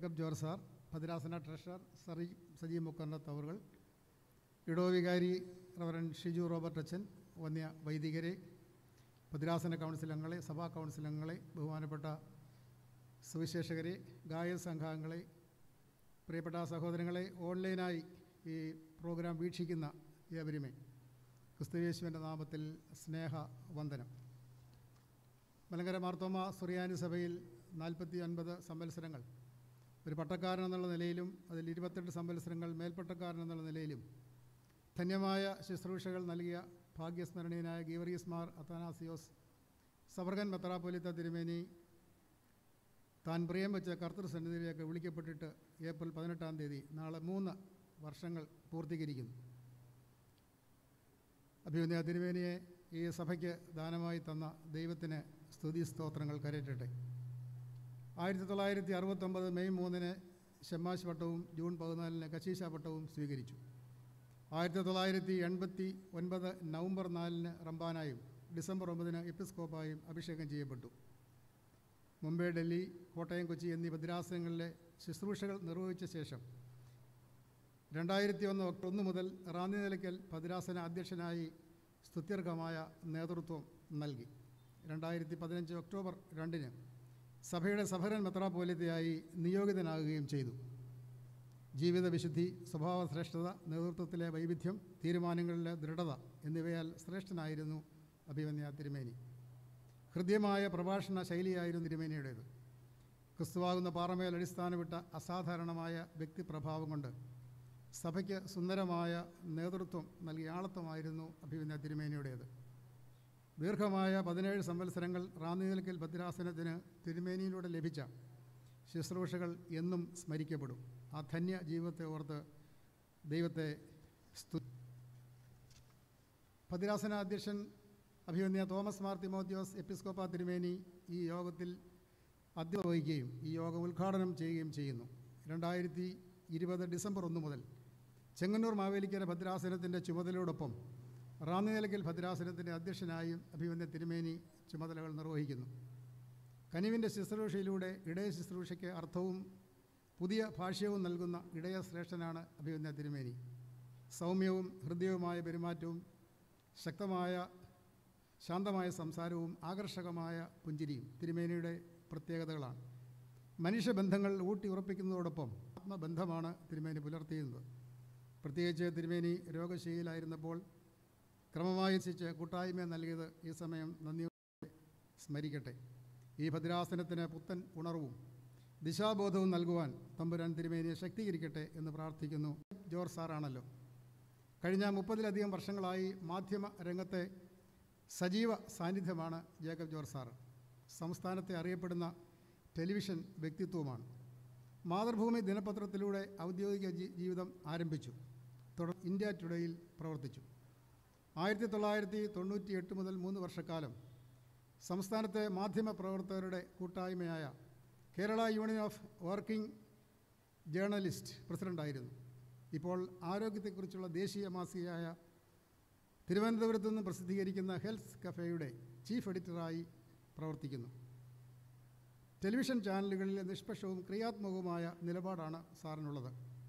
Jacob George sir ഭദ്രാസന treasurer സറി സജി മുക്കർണത്ത് അവറുകൾ ഇടോ വികാരി റവറൻ ഷിജു റോബർട്ട് അച്ഛൻ വന്യ വൈദികരെ ഭദ്രാസന കൗൺസിൽ അംഗങ്ങളെ സഭാ കൗൺസിൽ അംഗങ്ങളെ ബഹുമാനപ്പെട്ട സുവിശേഷകരെ ഗായക സംഘാംഗങ്ങളെ പ്രിയപ്പെട്ട സഹോദരങ്ങളെ ഓൺലൈനായി ഈ പ്രോഗ്രാം വീക്ഷിക്കുന്ന ഏവരുമേ ക്രിസ്തുയേശുവിൻ്റെ നാമത്തിൽ സ്നേഹ വന്ദനം മലങ്കര മാർത്തോമ സുറിയാനി സഭയിൽ നാൽപ്പത്തി ഒൻപത് സംവത്സരങ്ങൾ ഒരു പട്ടക്കാരൻ എന്നുള്ള നിലയിലും അതിൽ ഇരുപത്തെട്ട് സംവത്സരങ്ങൾ മേൽപ്പട്ടക്കാരൻ എന്നുള്ള നിലയിലും ധന്യമായ ശുശ്രൂഷകൾ നൽകിയ ഭാഗ്യസ്മരണീയനായ ഗീവറീസ് മാർ അത്താനാസിയോസ് സവർഗൻ മെത്രാപ്പൊലിത്ത തിരുമേനി താൻ പ്രിയം വെച്ച കർത്തൃസന്നിധിയിലേക്ക് വിളിക്കപ്പെട്ടിട്ട് ഏപ്രിൽ പതിനെട്ടാം തീയതി നാളെ മൂന്ന് വർഷങ്ങൾ പൂർത്തീകരിക്കുന്നു അഭിമന്യ തിരുമേനിയെ ഈ സഭയ്ക്ക് ദാനമായി തന്ന ദൈവത്തിന് സ്തുതി സ്തോത്രങ്ങൾ കരയറ്റട്ടെ ആയിരത്തി തൊള്ളായിരത്തി അറുപത്തൊമ്പത് മെയ് മൂന്നിന് ഷെമ്മാശ് പട്ടവും ജൂൺ പതിനാലിന് കശീശ പട്ടവും സ്വീകരിച്ചു ആയിരത്തി തൊള്ളായിരത്തി എൺപത്തി ഒൻപത് നവംബർ നാലിന് റംബാനായും ഡിസംബർ ഒമ്പതിന് എപ്പിസ്കോപ്പായും അഭിഷേകം ചെയ്യപ്പെട്ടു മുംബൈ ഡൽഹി കോട്ടയം കൊച്ചി എന്നീ ഭദ്രാസനങ്ങളിലെ ശുശ്രൂഷകൾ നിർവഹിച്ച ശേഷം രണ്ടായിരത്തി ഒന്ന് ഒക്ടോബർ ഒന്ന് മുതൽ റാന്നി നിലയ്ക്കൽ ഭദ്രാസന അധ്യക്ഷനായി സ്തുത്യർഹമായ നേതൃത്വം നൽകി രണ്ടായിരത്തി പതിനഞ്ച് ഒക്ടോബർ രണ്ടിന് സഭയുടെ സഭരൻ മെത്രാപോലിത്തയായി നിയോഗിതനാകുകയും ചെയ്തു ജീവിത വിശുദ്ധി സ്വഭാവ ശ്രേഷ്ഠത നേതൃത്വത്തിലെ വൈവിധ്യം തീരുമാനങ്ങളിലെ ദൃഢത എന്നിവയാൽ ശ്രേഷ്ഠനായിരുന്നു അഭിമന്യ തിരുമേനി ഹൃദ്യമായ പ്രഭാഷണ ശൈലിയായിരുന്നു തിരുമേനിയുടേത് ക്രിസ്തുവാകുന്ന പാറമേൽ അടിസ്ഥാനമിട്ട അസാധാരണമായ വ്യക്തിപ്രഭാവം കൊണ്ട് സഭയ്ക്ക് സുന്ദരമായ നേതൃത്വം നൽകിയ ആളത്വമായിരുന്നു അഭിമന്യ തിരുമേനിയുടേത് ദീർഘമായ പതിനേഴ് സംവത്സരങ്ങൾ റാന്നി നിലയ്ക്കൽ ഭദ്രാസനത്തിന് തിരുമേനിയിലൂടെ ലഭിച്ച ശുശ്രൂഷകൾ എന്നും സ്മരിക്കപ്പെടും ആ ധന്യ ജീവിതത്തെ ഓർത്ത് ദൈവത്തെ സ്തു ഭദ്രാസന അധ്യക്ഷൻ അഭിമന്യ തോമസ് മാർ തിമോത്യോസ് എപ്പിസ്കോപ്പ തിരുമേനി ഈ യോഗത്തിൽ അധ്യക്ഷത വഹിക്കുകയും ഈ യോഗം ഉദ്ഘാടനം ചെയ്യുകയും ചെയ്യുന്നു രണ്ടായിരത്തി ഇരുപത് ഡിസംബർ ഒന്ന് മുതൽ ചെങ്ങന്നൂർ മാവേലിക്കര ഭദ്രാസനത്തിൻ്റെ ചുമതലയോടൊപ്പം റാന്നി നിലയ്ക്കൽ ഭദ്രാസനത്തിൻ്റെ അധ്യക്ഷനായും അഭിമന്യ തിരുമേനി ചുമതലകൾ നിർവഹിക്കുന്നു കനിവിൻ്റെ ശുശ്രൂഷയിലൂടെ ഇടയ ശുശ്രൂഷയ്ക്ക് അർത്ഥവും പുതിയ ഭാഷ്യവും നൽകുന്ന ഇടയ ശ്രേഷ്ഠനാണ് അഭിമന്യ തിരുമേനി സൗമ്യവും ഹൃദയവുമായ പെരുമാറ്റവും ശക്തമായ ശാന്തമായ സംസാരവും ആകർഷകമായ പുഞ്ചിരിയും തിരുമേനിയുടെ പ്രത്യേകതകളാണ് മനുഷ്യബന്ധങ്ങൾ ഊട്ടി ഉറപ്പിക്കുന്നതോടൊപ്പം ആത്മബന്ധമാണ് തിരുമേനി പുലർത്തിയിരുന്നത് പ്രത്യേകിച്ച് തിരുമേനി രോഗശീലായിരുന്നപ്പോൾ ക്രമമായി ശിച്ച് കൂട്ടായ്മ നൽകിയത് ഈ സമയം നന്ദിയോടെ സ്മരിക്കട്ടെ ഈ ഭദ്രാസനത്തിന് പുത്തൻ ഉണർവും ദിശാബോധവും നൽകുവാൻ തമ്പുരാൻ തിരുമേനിയെ ശക്തീകരിക്കട്ടെ എന്ന് പ്രാർത്ഥിക്കുന്നു ജോർജ് സാറാണല്ലോ കഴിഞ്ഞ മുപ്പതിലധികം വർഷങ്ങളായി മാധ്യമ രംഗത്തെ സജീവ സാന്നിധ്യമാണ് ജേക്കബ് ജോർജ് സാറ് സംസ്ഥാനത്തെ അറിയപ്പെടുന്ന ടെലിവിഷൻ വ്യക്തിത്വമാണ് മാതൃഭൂമി ദിനപത്രത്തിലൂടെ ഔദ്യോഗിക ജീ- ജീവിതം ആരംഭിച്ചു തുടർന്ന് ഇന്ത്യ ടുഡേയിൽ പ്രവർത്തിച്ചു ആയിരത്തി തൊള്ളായിരത്തി തൊണ്ണൂറ്റി എട്ട് മുതൽ മൂന്ന് വർഷക്കാലം സംസ്ഥാനത്തെ മാധ്യമ പ്രവർത്തകരുടെ കൂട്ടായ്മയായ Kerala union of working journalist പ്രസിഡൻ്റായിരുന്നു ഇപ്പോൾ ആരോഗ്യത്തെക്കുറിച്ചുള്ള ദേശീയ മാസികയായ തിരുവനന്തപുരത്തു നിന്ന് പ്രസിദ്ധീകരിക്കുന്ന ഹെൽത്ത് കഫേയുടെ ചീഫ് എഡിറ്ററായി പ്രവർത്തിക്കുന്നു ടെലിവിഷൻ ചാനലുകളിലെ നിഷ്പക്ഷവും ക്രിയാത്മകവുമായ നിലപാടാണ് സാറിനുള്ളത്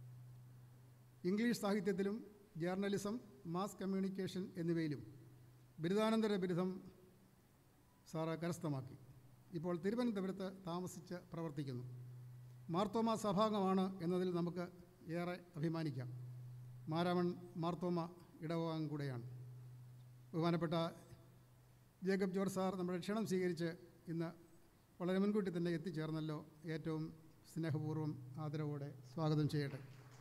ഇംഗ്ലീഷ് സാഹിത്യത്തിലും ജേർണലിസം മാസ് കമ്മ്യൂണിക്കേഷൻ എന്നിവയിലും ബിരുദാനന്തര ബിരുദം സാറ് കരസ്ഥമാക്കി ഇപ്പോൾ തിരുവനന്തപുരത്ത് താമസിച്ച് പ്രവർത്തിക്കുന്നു മാർത്തോമ സഭാംഗമാണ് എന്നതിൽ നമുക്ക് ഏറെ അഭിമാനിക്കാം മാരാമൺ മാർത്തോമ ഇടവകാം കൂടെയാണ് ബഹുമാനപ്പെട്ട ജേക്കബ് ജോർജ് സാർ നമ്മുടെ ക്ഷണം സ്വീകരിച്ച് ഇന്ന് വളരെ മുൻകൂട്ടി തന്നെ എത്തിച്ചേർന്നല്ലോ ഏറ്റവും സ്നേഹപൂർവ്വം ആദരവോടെ സ്വാഗതം ചെയ്യട്ടെ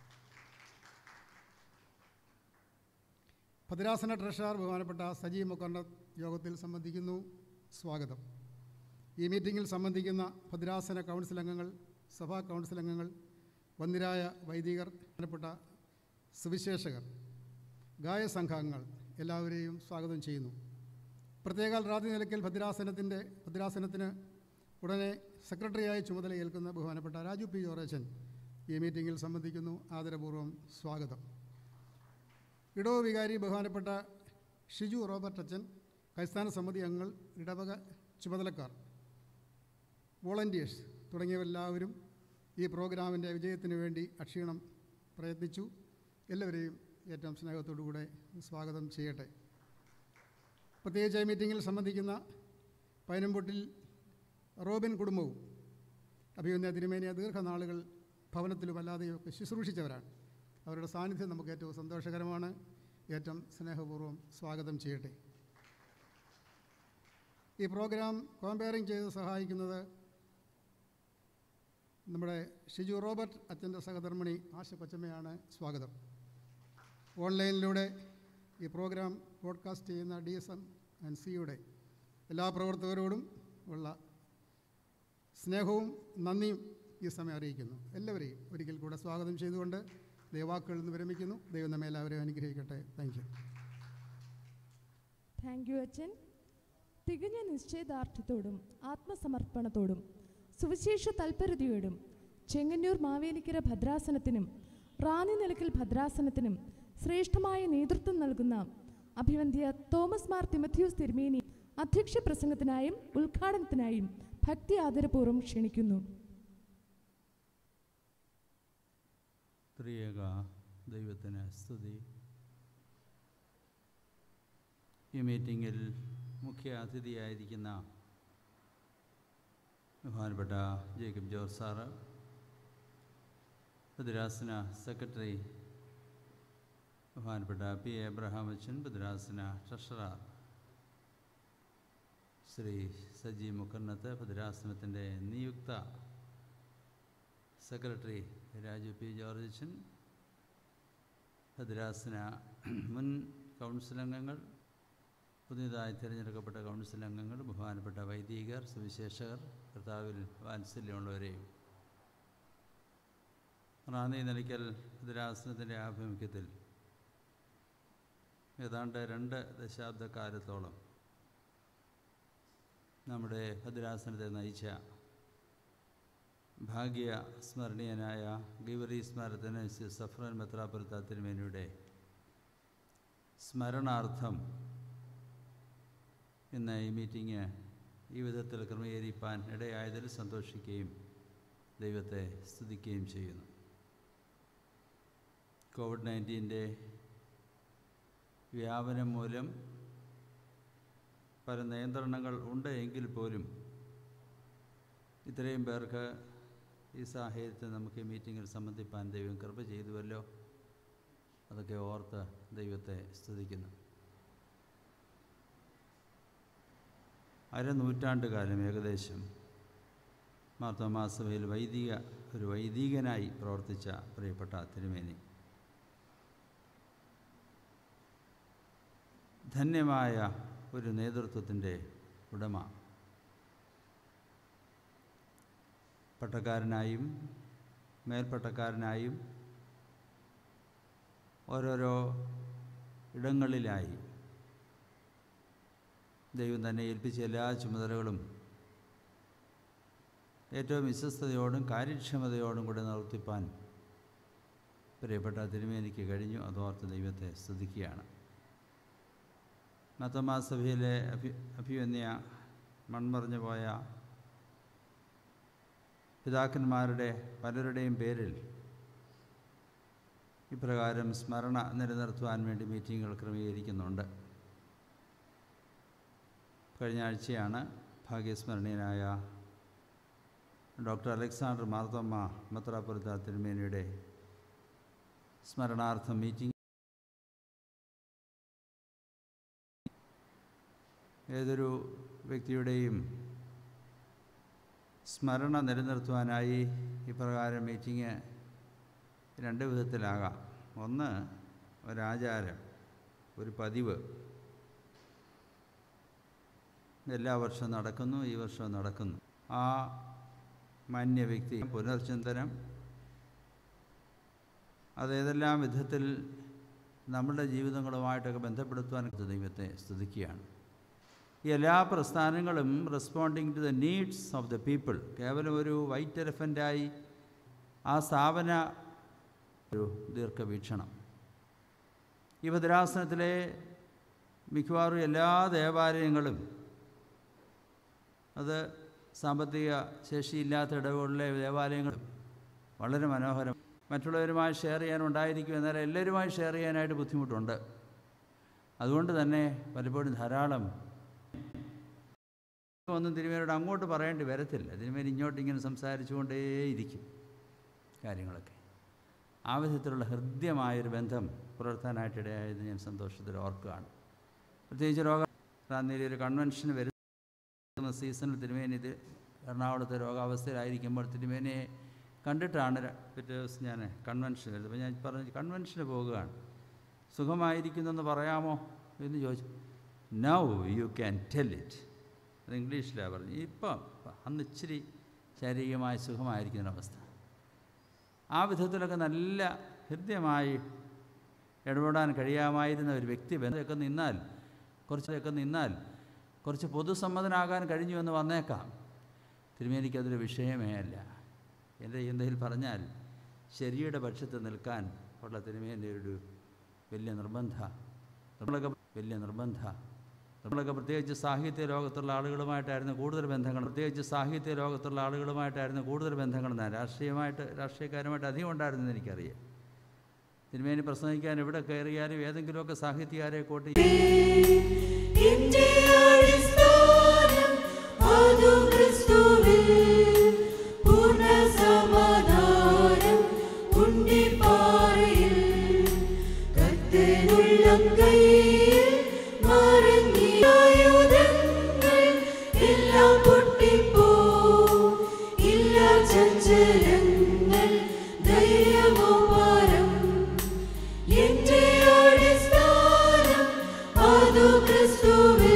ഭദ്രാസന ട്രഷറർ ബഹുമാനപ്പെട്ട സജീവ് മുക്കണ്ട യോഗത്തിൽ സംബന്ധിക്കുന്നു സ്വാഗതം ഈ മീറ്റിങ്ങിൽ സംബന്ധിക്കുന്ന ഭദ്രാസന കൗൺസിൽ അംഗങ്ങൾ സഭാ കൗൺസിൽ അംഗങ്ങൾ വന്ദിരായ വൈദികർ ബഹുമാനപ്പെട്ട സുവിശേഷകർ ഗായസംഘാംഗങ്ങൾ എല്ലാവരെയും സ്വാഗതം ചെയ്യുന്നു പ്രത്യേകാൽ റാന്നി നിലയ്ക്കൽ ഭദ്രാസനത്തിൻ്റെ ഭദ്രാസനത്തിന് ഉടനെ സെക്രട്ടറിയായി ചുമതലയേൽക്കുന്ന ബഹുമാനപ്പെട്ട രാജു പി ജോറേച്ചൻ ഈ മീറ്റിങ്ങിൽ സംബന്ധിക്കുന്നു ആദരപൂർവ്വം സ്വാഗതം ഇടവ വികാരി ബഹുമാനപ്പെട്ട ഷിജു റോബർട്ട് അച്ഛൻ കൈസ്ഥാന സമിതി അംഗങ്ങൾ ഇടവക ചുമതലക്കാർ വോളണ്ടിയേഴ്സ് തുടങ്ങിയവരെല്ലാവരും ഈ പ്രോഗ്രാമിൻ്റെ വിജയത്തിന് വേണ്ടി അക്ഷീണം പ്രയത്നിച്ചു എല്ലാവരെയും ഏറ്റവും സ്നേഹത്തോടുകൂടെ സ്വാഗതം ചെയ്യട്ടെ പ്രത്യേകിച്ച് ഈ മീറ്റിങ്ങിൽ സംബന്ധിക്കുന്ന പൈനംപൊട്ടിൽ റോബിൻ കുടുംബവും അഭിമന്യ തിരുമേനിയ ദീർഘനാളുകൾ ഭവനത്തിലും അല്ലാതെയൊക്കെ ശുശ്രൂഷിച്ചവരാണ് അവരുടെ സാന്നിധ്യം നമുക്ക് ഏറ്റവും സന്തോഷകരമാണ് ഏറ്റവും സ്നേഹപൂർവ്വം സ്വാഗതം ചെയ്യട്ടെ ഈ പ്രോഗ്രാം കോമ്പയറിംഗ് ചെയ്ത് സഹായിക്കുന്നത് നമ്മുടെ ഷിജു റോബർട്ട് അച്ഛൻ്റെ സഹധർമ്മിണി ആശ കൊച്ചമ്മയാണ് സ്വാഗതം ഓൺലൈനിലൂടെ ഈ പ്രോഗ്രാം ബ്രോഡ്കാസ്റ്റ് ചെയ്യുന്ന ഡി എസ് എം ആൻഡ് സിയുടെ എല്ലാ പ്രവർത്തകരോടും ഉള്ള സ്നേഹവും നന്ദിയും ഈ സമയം അറിയിക്കുന്നു എല്ലാവരെയും ഒരിക്കൽ കൂടെ സ്വാഗതം ചെയ്തുകൊണ്ട് ദൈവാക്കുകളിൽ നിന്ന് വിരമിക്കുന്നു ദൈവം നമ്മെ എല്ലാവരെയും അനുഗ്രഹിക്കട്ടെ താങ്ക് യു താങ്ക് യു അച്ഛൻ തികഞ്ഞ നിശ്ചയദാർഢ്യത്തോടും ആത്മസമർപ്പണത്തോടും സുവിശേഷ തൽപരതയോടും ചെങ്ങന്നൂർ മാവേലിക്കര ഭദ്രാസനത്തിനും റാന്നി നിലയ്ക്കൽ ഭദ്രാസനത്തിനും ശ്രേഷ്ഠമായ നേതൃത്വം നൽകുന്ന അഭിവന്ധ്യ തോമസ് മാർ തിമത്യൂസ് തിരുമേനി അധ്യക്ഷ പ്രസംഗത്തിനായും ഉദ്ഘാടനത്തിനായും ഭക്തി ആദരപൂർവ്വം ക്ഷണിക്കുന്നു ത്രിയേക ദൈവത്തിന് സ്തുതി ഈ മീറ്റിങ്ങിൽ മുഖ്യ അതിഥിയായിരിക്കുന്ന ബഹുമാനപ്പെട്ട ജേക്കബ് ജോർജ് സാറ് ബദ്രാസന സെക്രട്ടറി ബഹുമാനപ്പെട്ട പി എബ്രഹാം അച്ഛൻ ബദ്രാസന ട്രഷറർ ശ്രീ സജി മുക്കർണത്ത് ഭദ്രാസനത്തിൻ്റെ നിയുക്ത സെക്രട്ടറി രാജു പി ജോർജ് അച്ഛൻ ഭദ്രാസന മുൻ കൗൺസിൽ അംഗങ്ങൾ പുതിയതായി തിരഞ്ഞെടുക്കപ്പെട്ട കൗൺസിൽ അംഗങ്ങൾ ബഹുമാനപ്പെട്ട വൈദികർ സുവിശേഷകർ കർത്താവിൽ വാത്സല്യമുള്ളവരെയും റാന്നി നിലയ്ക്കൽ ഭദ്രാസനത്തിൻ്റെ ആഭിമുഖ്യത്തിൽ ഏതാണ്ട് രണ്ട് ദശാബ്ദക്കാലത്തോളം നമ്മുടെ ഭദ്രാസനത്തെ നയിച്ച ഭാഗ്യ സ്മരണീയനായ ഗിവറി സ്മാരത്തിന് സഫ്രൻ മെത്രാപുരത്ത തിരുമേനിയുടെ സ്മരണാർത്ഥം ഇന്ന് ഈ മീറ്റിംഗ് ഈ വിധത്തിൽ ക്രമീകരിപ്പാൻ ഇടയായതിൽ സന്തോഷിക്കുകയും ദൈവത്തെ സ്തുതിക്കുകയും ചെയ്യുന്നു കോവിഡ് നയൻറ്റീൻ്റെ വ്യാപനം മൂലം പല നിയന്ത്രണങ്ങൾ ഉണ്ട് എങ്കിൽ പോലും ഇത്രയും പേർക്ക് ഈ സാഹചര്യത്തിൽ നമുക്ക് ഈ മീറ്റിങ്ങിൽ സംബന്ധിപ്പാൻ ദൈവം കൃപ ചെയ്തുവല്ലോ അതൊക്കെ ഓർത്ത് ദൈവത്തെ സ്തുതിക്കുന്നു അരനൂറ്റാണ്ട് കാലം ഏകദേശം മാർത്തോമാസഭയിൽ വൈദിക ഒരു വൈദികനായി പ്രവർത്തിച്ച പ്രിയപ്പെട്ട തിരുമേനി ധന്യമായ ഒരു നേതൃത്വത്തിൻ്റെ ഉടമ പട്ടക്കാരനായും മേൽപ്പട്ടക്കാരനായും ഓരോരോ ഇടങ്ങളിലായി ദൈവം തന്നെ ഏൽപ്പിച്ച എല്ലാ ചുമതലകളും ഏറ്റവും വിശ്വസ്തയോടും കാര്യക്ഷമതയോടും കൂടെ നിർത്തിപ്പാൻ പ്രിയപ്പെട്ട തിരുമേനിക്ക് കഴിഞ്ഞു അതോർത്ത് ദൈവത്തെ സ്തുതിക്കുകയാണ് മത്തമാസഭയിലെ അഭി അഭിവന്യ മൺമറിഞ്ഞു പോയ പിതാക്കന്മാരുടെ പലരുടെയും പേരിൽ ഇപ്രകാരം സ്മരണ നിലനിർത്തുവാൻ വേണ്ടി മീറ്റിങ്ങുകൾ ക്രമീകരിക്കുന്നുണ്ട് കഴിഞ്ഞ ആഴ്ചയാണ് ഭാഗ്യസ്മരണീയനായ ഡോക്ടർ അലക്സാണ്ടർ മാർത്തമ്മ മത്രാപുരത്ത തിരുമേനിയുടെ സ്മരണാർത്ഥം മീറ്റിംഗ് ഏതൊരു വ്യക്തിയുടെയും സ്മരണ നിലനിർത്തുവാനായി ഇപ്രകാരം മീറ്റിംഗ് രണ്ട് വിധത്തിലാകാം ഒന്ന് ഒരാചാരം ഒരു പതിവ് എല്ലാ വർഷവും നടക്കുന്നു ഈ വർഷവും നടക്കുന്നു ആ മാന്യ വ്യക്തി പുനർചിന്തനം അതേതെല്ലാം വിധത്തിൽ നമ്മുടെ ജീവിതങ്ങളുമായിട്ടൊക്കെ ബന്ധപ്പെടുത്തുവാൻ ദൈവത്തെ സ്തുതിക്കുകയാണ് ഈ എല്ലാ പ്രസ്ഥാനങ്ങളും responding to the needs of the people കേവലം ഒരു വൈറ്റ് എലഫൻ്റായി ആ സ്ഥാപന ഒരു ദീർഘവീക്ഷണം ഈ ഭദ്രാസനത്തിലെ മിക്കവാറും എല്ലാ ദേവാലയങ്ങളും അത് സാമ്പത്തിക ശേഷിയില്ലാത്ത ഇടവുകളിലെ ദേവാലയങ്ങളും വളരെ മനോഹരം മറ്റുള്ളവരുമായി ഷെയർ ചെയ്യാനുണ്ടായിരിക്കും എന്നാൽ എല്ലാവരുമായി ഷെയർ ചെയ്യാനായിട്ട് ബുദ്ധിമുട്ടുണ്ട് അതുകൊണ്ട് തന്നെ പലപ്പോഴും ധാരാളം ഒന്നും തിരുമേനോട് അങ്ങോട്ട് പറയേണ്ടി വരത്തില്ല തിരുമേനി ഇങ്ങോട്ട് ഇങ്ങനെ സംസാരിച്ചുകൊണ്ടേയിരിക്കും കാര്യങ്ങളൊക്കെ ആ വിധത്തിലുള്ള ഹൃദ്യമായൊരു ബന്ധം പുലർത്താനായിട്ടിടയായത് ഞാൻ സന്തോഷത്തിൽ ഓർക്കുകയാണ് പ്രത്യേകിച്ച് രോഗാന്തിയിൽ ഒരു കൺവെൻഷന് വരുന്ന സീസണിൽ തിരുമേനി ഇത് എറണാകുളത്തെ രോഗാവസ്ഥയിലായിരിക്കുമ്പോൾ തിരുമേനിയെ കണ്ടിട്ടാണ് ര- പിറ്റേ ദിവസം ഞാൻ കൺവെൻഷൻ വരുന്നത് അപ്പോൾ ഞാൻ പറഞ്ഞു കൺവെൻഷന് പോകുകയാണ് സുഖമായിരിക്കുന്നെന്ന് പറയാമോ എന്ന് ചോദിച്ചു now you can tell it അത് ഇംഗ്ലീഷിലാണ് പറഞ്ഞു ഇപ്പം അന്ന് ഇച്ചിരി ശാരീരികമായ സുഖമായിരിക്കുന്ന അവസ്ഥ ആ വിധത്തിലൊക്കെ നല്ല ഹൃദ്യമായി ഇടപെടാൻ കഴിയാമായിരുന്ന ഒരു വ്യക്തി ബന്ധമൊക്കെ നിന്നാൽ കുറച്ചൊക്കെ നിന്നാൽ കുറച്ച് പൊതുസമ്മതനാകാൻ കഴിഞ്ഞു എന്ന് വന്നേക്കാം തിരുമേനിക്കതൊരു വിഷയമേ അല്ല എൻ്റെ ചിന്തയിൽ പറഞ്ഞാൽ ശരിയുടെ പക്ഷത്ത് നിൽക്കാൻ ഉള്ള തിരുമേൻ്റെ ഒരു വലിയ നിർബന്ധ നമ്മളൊക്കെ വലിയ നിർബന്ധ നമ്മളൊക്കെ പ്രത്യേകിച്ച് സാഹിത്യ ലോകത്തുള്ള ആളുകളുമായിട്ടായിരുന്നു കൂടുതൽ ബന്ധങ്ങൾ പ്രത്യേകിച്ച് സാഹിത്യ ലോകത്തുള്ള ആളുകളുമായിട്ടായിരുന്നു കൂടുതൽ ബന്ധങ്ങൾ ഞാൻ രാഷ്ട്രീയമായിട്ട് രാഷ്ട്രീയക്കാരുമായിട്ട് അധികം ഉണ്ടായിരുന്നെന്ന് എനിക്കറിയാം തിരുമേനി പ്രസംഗിക്കാൻ എവിടെ കയറിയാലും ഏതെങ്കിലുമൊക്കെ സാഹിത്യകാരെ കൂട്ടി എന്റെ അടിസ്ഥാനം അതു ക്രിസ്തുവിൽ പൂർണ്ണ സമാധാനം ഉണ്ണിപ്പാറയിൽ കർത്തനുള്ളം കയ്യിൽ മറങ്ങിയ ആയുധങ്ങൾ എല്ലാം പൊട്ടിപ്പോ ഇല്ല ചഞ്ചലങ്ങൾ ധൈര്യമോ പാരം എന്റെ അടിസ്ഥാനം അതു ക്രിസ്തുവിൽ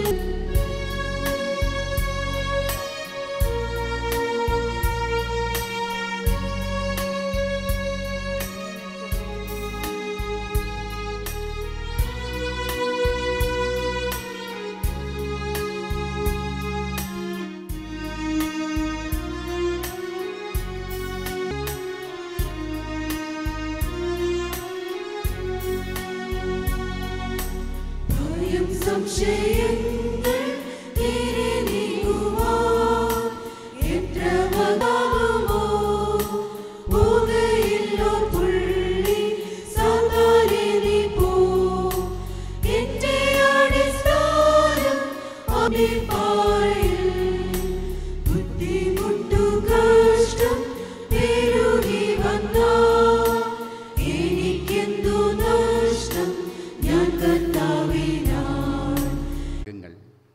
ഭയം സംശയങ്ങൾ നേരെ നീങ്ങുവാൻ എത്ര മതാവുമോ പോകയില്ലോ പുള്ളി സാധാരെ നീ പോ എന്റെ അടിസ്ഥാനം അവന്റെ പാറയിൽ ബുദ്ധിമുട്ടു കഷ്ടം പെരുകി വന്നാ എനിക്കെന്തു നഷ്ടം ഞാൻ കർത്താവിനാൽ ഭാഗങ്ങൾ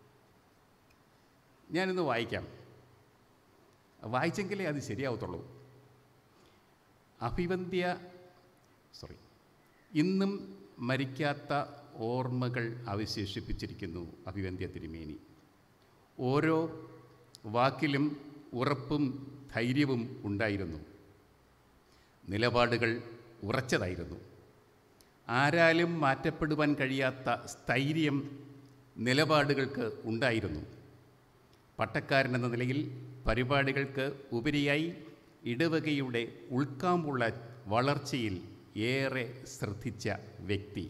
ഞാനിന്ന് വായിക്കാം വായിച്ചെങ്കിലേ അത് ശരിയാവത്തുള്ളൂ അഭിവന്ധ്യ സോറി ഇന്നും മരിക്കാത്ത ഓർമ്മകൾ അവശേഷിപ്പിച്ചിരിക്കുന്നു അഭിവന്ധ്യ തിരുമേനി ഓരോ വാക്കിലും ഉറപ്പും ധൈര്യവും ഉണ്ടായിരുന്നു നിലപാടുകൾ ഉറച്ചതായിരുന്നു ആരാലും മാറ്റപ്പെടുവാൻ കഴിയാത്ത സ്ഥൈര്യം നിലപാടുകൾക്ക് ഉണ്ടായിരുന്നു പട്ടക്കാരൻ എന്ന നിലയിൽ പരിപാടികൾക്ക് ഉപരിയായി ഇടവകയുടെ ഉൾക്കാമ്പുള്ള വളർച്ചയിൽ ഏറെ ശ്രദ്ധിച്ച വ്യക്തി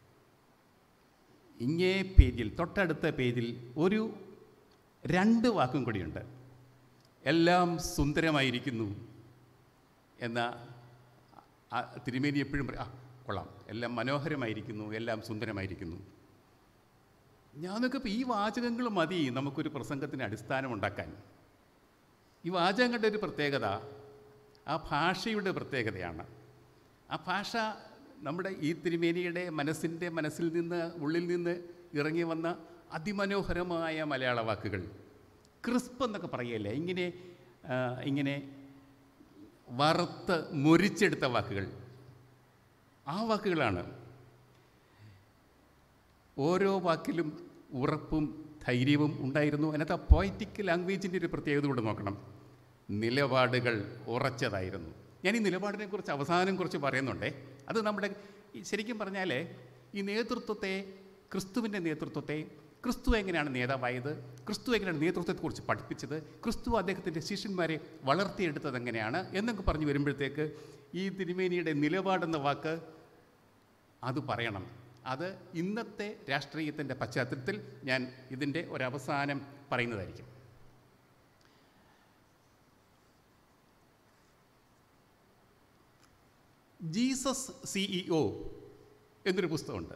ഇങ്ങേ പേജിൽ തൊട്ടടുത്ത പേജിൽ ഒരു രണ്ട് വാക്കും കൂടിയുണ്ട് എല്ലാം സുന്ദരമായിരിക്കുന്നു എന്ന ആ തിരുമേനി എപ്പോഴും പറയും ആ കൊള്ളാം എല്ലാം മനോഹരമായിരിക്കുന്നു എല്ലാം സുന്ദരമായിരിക്കുന്നു ഞാനൊക്കെ ഇപ്പോൾ ഈ വാചകങ്ങൾ മതി നമുക്കൊരു പ്രസംഗത്തിന് അടിസ്ഥാനമുണ്ടാക്കാൻ ഈ വാചകങ്ങളുടെ ഒരു പ്രത്യേകത ആ ഭാഷയുടെ പ്രത്യേകതയാണ് ആ ഭാഷ നമ്മുടെ ഈ തിരുമേനിയുടെ മനസ്സിൻ്റെ മനസ്സിൽ നിന്ന് ഉള്ളിൽ നിന്ന് ഇറങ്ങി വന്ന അതിമനോഹരമായ മലയാള വാക്കുകൾ ക്രിസ്പ് എന്നൊക്കെ പറയല്ലേ ഇങ്ങനെ ആ, ഇങ്ങനെ വറുത്ത് മുരിച്ചെടുത്ത വാക്കുകൾ ആ വാക്കുകളാണ് ഓരോ വാക്കിലും ഉറപ്പും ധൈര്യവും ഉണ്ടായിരുന്നു അതിനകത്ത് ആ പോയറ്റിക് ലാംഗ്വേജിൻ്റെ ഒരു പ്രത്യേകത കൂടെ നോക്കണം നിലപാടുകൾ ഉറച്ചതായിരുന്നു ഞാൻ ഈ നിലപാടിനെ കുറിച്ച് അവസാനം കുറച്ച് പറയുന്നുണ്ടേ അത് നമ്മുടെ ഈ ശരിക്കും പറഞ്ഞാൽ ഈ നേതൃത്വത്തെ ക്രിസ്തുവിൻ്റെ നേതൃത്വത്തെ ക്രിസ്തു എങ്ങനെയാണ് നേതാവായത് ക്രിസ്തു എങ്ങനെയാണ് നേതൃത്വത്തെക്കുറിച്ച് പഠിപ്പിച്ചത് ക്രിസ്തു അദ്ദേഹത്തിൻ്റെ ശിഷ്യന്മാരെ വളർത്തിയെടുത്തത് എങ്ങനെയാണ് എന്നൊക്കെ പറഞ്ഞു വരുമ്പോഴത്തേക്ക് ഈ തിരുമേനിയുടെ നിലപാടെന്ന വാക്ക് അത് പറയണം അത് ഇന്നത്തെ രാഷ്ട്രീയത്തിൻ്റെ പശ്ചാത്തലത്തിൽ ഞാൻ ഇതിൻ്റെ ഒരവസാനം പറയുന്നതായിരിക്കും ജീസസ് സിഇഒ എന്നൊരു പുസ്തകമുണ്ട്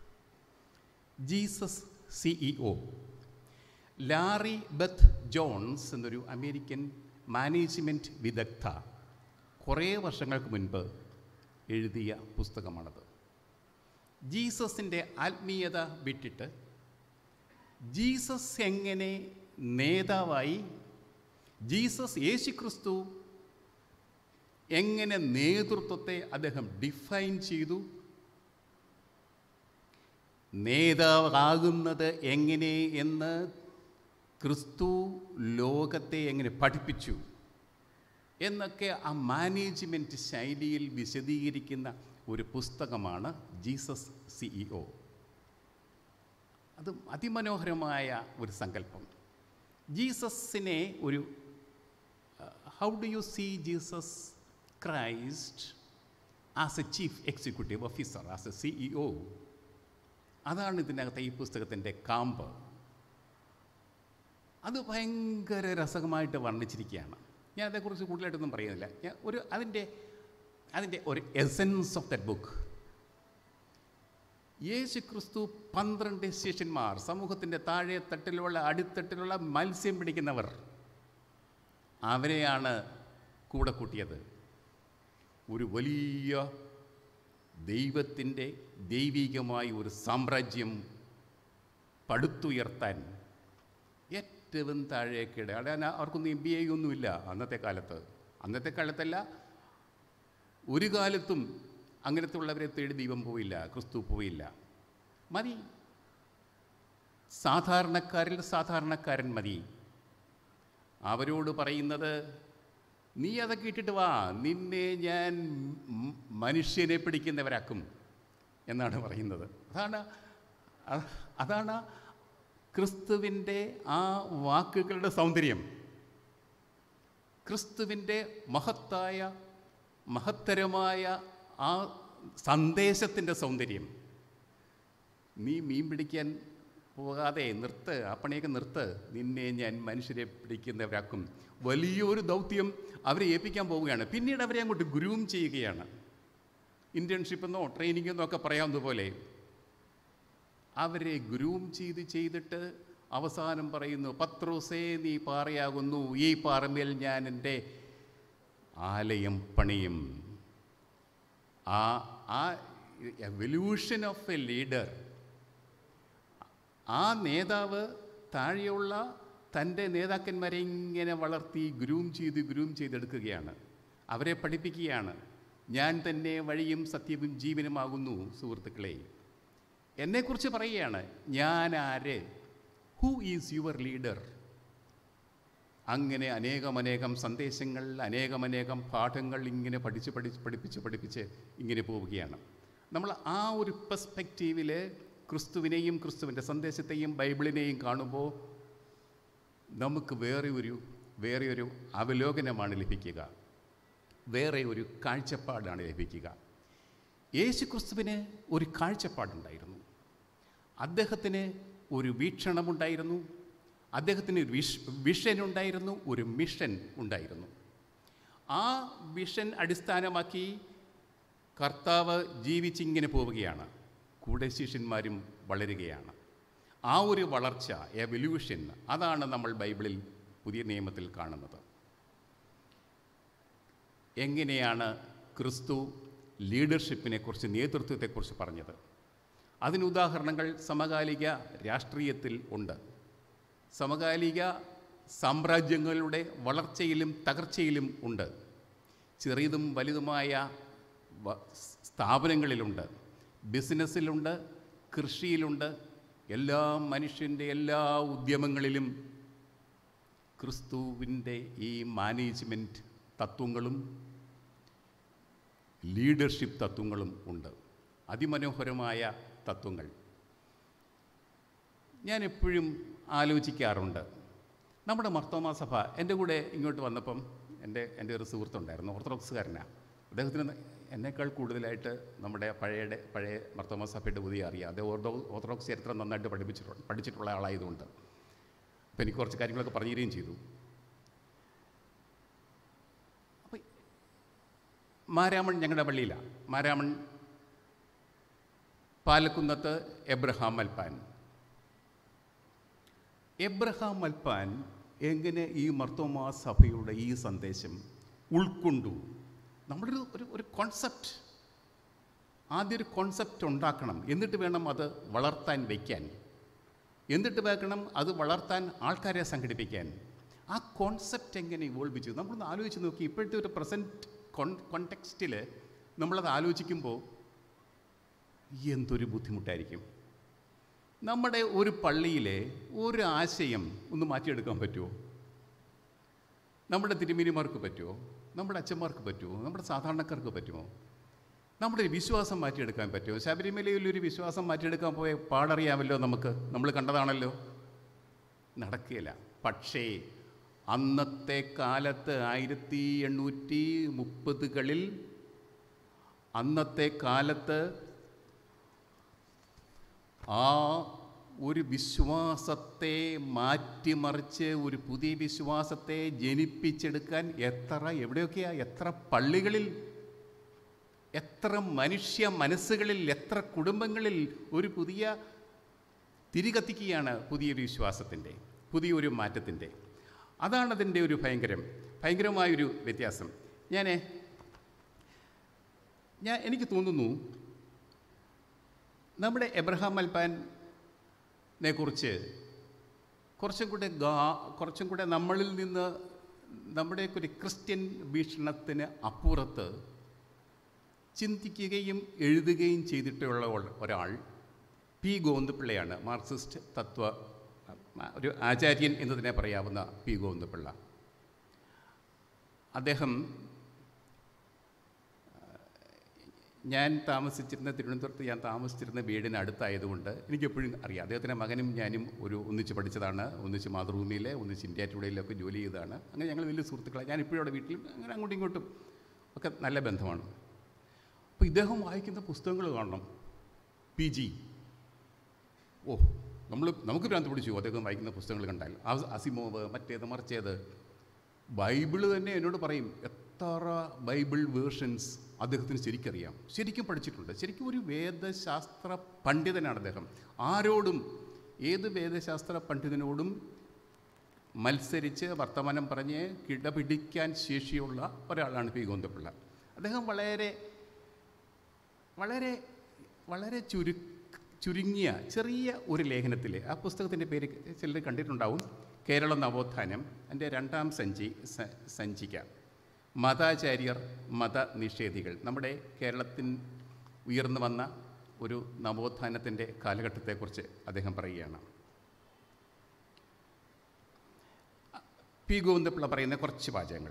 Jesus CEO Laurie Beth Jones എന്നൊരു അമേരിക്കൻ മാനേജ്മെൻറ്റ് വിദഗ്ധ കുറേ വർഷങ്ങൾക്ക് മുൻപ് എഴുതിയ പുസ്തകമാണത് ജീസസിൻ്റെ ആത്മീയത വിട്ടിട്ട് ജീസസ് എങ്ങനെ നേതാവായി ജീസസ് യേശുക്രിസ്തു എങ്ങനെ നേതൃത്വത്തെ അദ്ദേഹം ഡിഫൈൻ ചെയ്തു നേതാവാകുന്നത് എങ്ങനെ എന്ന് ക്രിസ്തു ലോകത്തെ എങ്ങനെ പഠിപ്പിച്ചു എന്നൊക്കെ ആ മാനേജ്മെൻറ്റ് ശൈലിയിൽ വിശദീകരിക്കുന്ന ഒരു പുസ്തകമാണ് ജീസസ് സിഇഒ അത് അതിമനോഹരമായ ഒരു സങ്കല്പം ജീസസിനെ ഒരു how do you see Jesus Christ as a chief executive officer as a CEO അതാണ് ഇതിനകത്തെ ഈ പുസ്തകത്തിൻ്റെ കാമ്പ് അത് ഭയങ്കര രസകരമായിട്ട് വർണ്ണിച്ചിരിക്കുകയാണ് ഞാൻ അതേക്കുറിച്ച് കൂടുതലായിട്ടൊന്നും പറയുന്നില്ല ഞാൻ ഒരു അതിൻ്റെ അതിൻ്റെ ഒരു എസെൻസ് ഓഫ് ദറ്റ് ബുക്ക് യേശു ക്രിസ്തു പന്ത്രണ്ട് ശിഷ്യന്മാർ സമൂഹത്തിൻ്റെ താഴെ തട്ടിലുള്ള അടിത്തട്ടിലുള്ള മത്സ്യം പിടിക്കുന്നവർ അവരെയാണ് കൂടെ കൂട്ടിയത് ഒരു വലിയ ദൈവത്തിൻ്റെ ദൈവികമായ ഒരു സാമ്രാജ്യം പടുത്തുയർത്താൻ ഏറ്റവും താഴേക്കിടെ അവിടെ അവർക്കൊന്നും എം ബി ഐ ഒന്നുമില്ല അന്നത്തെ കാലത്ത് അന്നത്തെ കാലത്തല്ല ഒരു കാലത്തും അങ്ങനത്തെ ഉള്ളവരെ തേടി ദൈവം പോയില്ല ക്രിസ്തു പോയില്ല മതി സാധാരണക്കാരിൽ സാധാരണക്കാരൻ മതി അവരോട് പറയുന്നത് നീ അതൊക്കെ ഇട്ടിട്ട് വാ നിന്നെ ഞാൻ മ- മനുഷ്യനെ പിടിക്കുന്നവരാക്കും എന്നാണ് പറയുന്നത് അതാണ് അ- അതാണ് ക്രിസ്തുവിൻ്റെ ആ വാക്കുകളുടെ സൗന്ദര്യം ക്രിസ്തുവിൻ്റെ മഹത്തായ മഹത്തരമായ ആ സന്ദേശത്തിൻ്റെ സൗന്ദര്യം നീ മീൻ പിടിക്കാൻ പോകാതെ നിർത്ത് ആ പണിയൊക്കെ നിർത്ത് നിന്നെ ഞാൻ മനുഷ്യരെ പിടിക്കുന്നവരാക്കും വലിയൊരു ദൗത്യം അവരെ ഏൽപ്പിക്കാൻ പോവുകയാണ് പിന്നീട് അവരെ അങ്ങോട്ട് ഗ്രൂം ചെയ്യുകയാണ് ഇൻറ്റേൺഷിപ്പ് എന്നോ ട്രെയിനിങ് എന്നോ ഒക്കെ പറയാവുന്ന പോലെ അവരെ ഗ്രൂം ചെയ്ത് ചെയ്തിട്ട് അവസാനം പറയുന്നു പത്രോസേ നീ പാറയാകുന്നു ഈ പാറമേൽ ഞാൻ എൻ്റെ ആലയം പണിയും ആ ആ എവല്യൂഷൻ ഓഫ് എ ലീഡർ ആ നേതാവ് താഴെയുള്ള തൻ്റെ നേതാക്കന്മാരെ ഇങ്ങനെ വളർത്തി ഗ്രൂം ചെയ്ത് ഗ്രൂം ചെയ്തെടുക്കുകയാണ് അവരെ പഠിപ്പിക്കുകയാണ് ഞാൻ തന്നെ വഴിയും സത്യവും ജീവനുമാകുന്നു സുഹൃത്തുക്കളെ എന്നെക്കുറിച്ച് പറയുകയാണ് ഞാൻ ആര് ഹൂ ഈസ് യുവർ ലീഡർ അങ്ങനെ അനേകമനേകം സന്ദേശങ്ങൾ അനേകമനേകം പാഠങ്ങൾ ഇങ്ങനെ പഠിച്ച് പഠിച്ച് പഠിപ്പിച്ച് പഠിപ്പിച്ച് ഇങ്ങനെ പോവുകയാണ് നമ്മൾ ആ ഒരു പെർസ്പെക്റ്റീവിൽ ക്രിസ്തുവിനെയും ക്രിസ്തുവിൻ്റെ സന്ദേശത്തെയും ബൈബിളിനെയും കാണുമ്പോൾ നമുക്ക് വേറെ ഒരു വേറെ ഒരു അവലോകനമാണ് ലഭിക്കുക വേറെ ഒരു കാഴ്ചപ്പാടാണ് ലഭിക്കുക യേശു ക്രിസ്തുവിന് ഒരു കാഴ്ചപ്പാടുണ്ടായിരുന്നു അദ്ദേഹത്തിന് ഒരു വീക്ഷണമുണ്ടായിരുന്നു അദ്ദേഹത്തിന് ഒരു വിഷ് വിഷൻ ഉണ്ടായിരുന്നു ഒരു മിഷൻ ഉണ്ടായിരുന്നു ആ വിഷൻ അടിസ്ഥാനമാക്കി കർത്താവ് ജീവിച്ചിങ്ങനെ പോവുകയാണ് കൂടെ ശിഷ്യന്മാരും വളരുകയാണ് ആ ഒരു വളർച്ച എവല്യൂഷൻ അതാണ് നമ്മൾ ബൈബിളിൽ പുതിയ നിയമത്തിൽ കാണുന്നത് എങ്ങനെയാണ് ക്രിസ്തു ലീഡർഷിപ്പിനെക്കുറിച്ച് നേതൃത്വത്തെക്കുറിച്ച് പറഞ്ഞത് അതിന് ഉദാഹരണങ്ങൾ സമകാലിക രാഷ്ട്രീയത്തിൽ ഉണ്ട് സമകാലിക സാമ്രാജ്യങ്ങളുടെ വളർച്ചയിലും തകർച്ചയിലും ഉണ്ട് ചെറിയതും വലുതുമായ വ- സ്ഥാപനങ്ങളിലുണ്ട് ബിസിനസ്സിലുണ്ട് കൃഷിയിലുണ്ട് എല്ലാ മനുഷ്യൻ്റെ എല്ലാ ഉദ്യമങ്ങളിലും ക്രിസ്തുവിൻ്റെ ഈ മാനേജ്മെൻറ്റ് തത്വങ്ങളും ലീഡർഷിപ്പ് തത്വങ്ങളും ഉണ്ട് അതിമനോഹരമായ തത്വങ്ങൾ ഞാൻ എപ്പോഴും ആലോചിക്കാറുണ്ട് നമ്മുടെ മർത്തോമാ സഭ എൻ്റെ കൂടെ ഇങ്ങോട്ട് വന്നപ്പം എൻ്റെ എൻ്റെ ഒരു സുഹൃത്തുണ്ടായിരുന്നു ഓർത്തഡോക്സുകാരനാണ് അദ്ദേഹത്തിന് എന്നേക്കാൾ കൂടുതലായിട്ട് നമ്മുടെ പഴയ പഴയ മർത്തോമാ സഭയുടെ പുതിയ അറിയാം അദ്ദേഹം ഓർത്തോ ഓർത്തഡോക്സ് ചരിത്രം നന്നായിട്ട് പഠിപ്പിച്ചിട്ടുണ്ട് പഠിച്ചിട്ടുള്ള ആളായതുകൊണ്ട് അപ്പോൾ എനിക്ക് കുറച്ച് കാര്യങ്ങളൊക്കെ പറഞ്ഞു തരികയും ചെയ്തു അപ്പോൾ മാരാമൺ ഞങ്ങളുടെ പള്ളിയിലാണ് മാരാമൺ പാലക്കുന്നത്ത് എബ്രഹാം മൽപ്പാൻ എബ്രഹാം മൽപ്പാൻ എങ്ങനെ ഈ മർത്തോമാ സഭയുടെ ഈ സന്ദേശം ഉൾക്കൊണ്ടു നമ്മളൊരു ഒരു ഒരു കോൺസെപ്റ്റ് ആദ്യം ഒരു കോൺസെപ്റ്റ് ഉണ്ടാക്കണം എന്നിട്ട് വേണം അത് വളർത്താൻ വയ്ക്കാൻ എന്നിട്ട് വേണം അത് വളർത്താൻ ആൾക്കാരെ സംഘടിപ്പിക്കാൻ ആ കോൺസെപ്റ്റ് എങ്ങനെ ഇവോൾവ് ചെയ്തു നമ്മളൊന്ന് ആലോചിച്ച് നോക്കി ഇപ്പോഴത്തെ ഒരു പ്രസൻറ്റ് കോൺ കോണ്ടെക്സ്റ്റിൽ നമ്മളത് ആലോചിക്കുമ്പോൾ എന്തൊരു ബുദ്ധിമുട്ടായിരിക്കും നമ്മുടെ ഒരു പള്ളിയിലെ ഒരു ആശയം ഒന്ന് മാറ്റിയെടുക്കാൻ പറ്റുമോ നമ്മുടെ തിരുമേനിമാർക്ക് പറ്റുമോ നമ്മുടെ അച്ഛന്മാർക്ക് പറ്റുമോ നമ്മുടെ സാധാരണക്കാർക്ക് പറ്റുമോ നമ്മുടെ ഒരു വിശ്വാസം മാറ്റിയെടുക്കാൻ പറ്റുമോ ശബരിമലയിൽ ഒരു വിശ്വാസം മാറ്റിയെടുക്കാൻ പോയ പാടറിയാമല്ലോ നമുക്ക് നമ്മൾ കണ്ടതാണല്ലോ നടക്കുകയില്ല പക്ഷേ അന്നത്തെ കാലത്ത് ആയിരത്തി എണ്ണൂറ്റി മുപ്പതുകളിൽ അന്നത്തെ കാലത്ത് ആ ഒരു വിശ്വാസത്തെ മാറ്റിമറിച്ച് ഒരു പുതിയ വിശ്വാസത്തെ ജനിപ്പിച്ചെടുക്കാൻ എത്ര എവിടെയൊക്കെയാ എത്ര പള്ളികളിൽ എത്ര മനുഷ്യ മനസ്സുകളിൽ എത്ര കുടുംബങ്ങളിൽ ഒരു പുതിയ തിരികത്തിക്കുകയാണ് പുതിയൊരു വിശ്വാസത്തിൻ്റെ പുതിയൊരു മാറ്റത്തിൻ്റെ അതാണ് അതിൻ്റെ ഒരു ഭയങ്കരം ഭയങ്കരമായൊരു വ്യത്യാസം ഞാൻ ഞാൻ എനിക്ക് തോന്നുന്നു നമ്മുടെ എബ്രഹാം മൽപ്പാനെ കുറിച്ച് കുറച്ചും കൂടെ ഗാ കുറച്ചും കൂടെ നമ്മളിൽ നിന്ന് നമ്മുടെയൊക്കെ ഒരു ക്രിസ്ത്യൻ വീക്ഷണത്തിന് അപ്പുറത്ത് ചിന്തിക്കുകയും എഴുതുകയും ചെയ്തിട്ടുള്ള ഒ- ഒരാൾ പി ഗോവിന്ദപിള്ളയാണ് മാർക്സിസ്റ്റ് തത്വ ഒരു ആചാര്യൻ എന്ന് തന്നെ പറയാവുന്ന പി ഗോവിന്ദപിള്ള അദ്ദേഹം ഞാൻ താമസിച്ചിരുന്ന തിരുവനന്തപുരത്ത് ഞാൻ താമസിച്ചിരുന്ന വീടിന് അടുത്തായതുകൊണ്ട് എനിക്കെപ്പോഴും അറിയാം അദ്ദേഹത്തിൻ്റെ മകനും ഞാനും ഒരു ഒന്നിച്ച് പഠിച്ചതാണ് ഒന്നിച്ച് മാതൃഭൂമിയിലെ ഒന്നിച്ച് ഇന്ത്യ ടുഡേയിലൊക്കെ ജോലി ചെയ്തതാണ് അങ്ങനെ ഞങ്ങൾ വലിയ സുഹൃത്തുക്കളാണ് ഞാൻ ഇപ്പോഴും അവിടെ വീട്ടിലും അങ്ങനെ അങ്ങോട്ടും ഇങ്ങോട്ടും ഒക്കെ നല്ല ബന്ധമാണ് അപ്പോൾ ഇദ്ദേഹം വായിക്കുന്ന പുസ്തകങ്ങൾ കാണണം പി ജി ഓ നമ്മൾ നമുക്ക് ഭ്രാന്ത് പിടിച്ചു അദ്ദേഹം വായിക്കുന്ന പുസ്തകങ്ങൾ കണ്ടാൽ ആ- അസിമോവ് മറ്റേത് മറിച്ചേത് ബൈബിള് തന്നെ എന്നോട് പറയും എത്ര ബൈബിൾ വേർഷൻസ് അദ്ദേഹത്തിന് ശരിക്കറിയാം ശരിക്കും പഠിച്ചിട്ടുണ്ട് ശരിക്കും ഒരു വേദശാസ്ത്ര പണ്ഡിതനാണ് അദ്ദേഹം ആരോടും ഏത് വേദശാസ്ത്ര പണ്ഡിതനോടും മത്സരിച്ച് വർത്തമാനം പറഞ്ഞ് കിടപിടിക്കാൻ ശേഷിയുള്ള ഒരാളാണ് പി ഗോന്തപിള്ള അദ്ദേഹം വളരെ വളരെ വളരെ ചുരു ചുരുങ്ങിയ ചെറിയ ഒരു ലേഖനത്തിൽ ആ പുസ്തകത്തിൻ്റെ പേര് ചിലർ കണ്ടിട്ടുണ്ടാവും കേരള നവോത്ഥാനം എൻ്റെ രണ്ടാം സഞ്ചി സ- സഞ്ചിക മതാചാര്യർ മതനിഷേധികൾ നമ്മുടെ കേരളത്തിൽ ഉയർന്നു വന്ന ഒരു നവോത്ഥാനത്തിൻ്റെ കാലഘട്ടത്തെക്കുറിച്ച് അദ്ദേഹം പറയുകയാണ് പി ഗോവിന്ദപിള്ള പറയുന്ന കുറച്ച് വാചകങ്ങൾ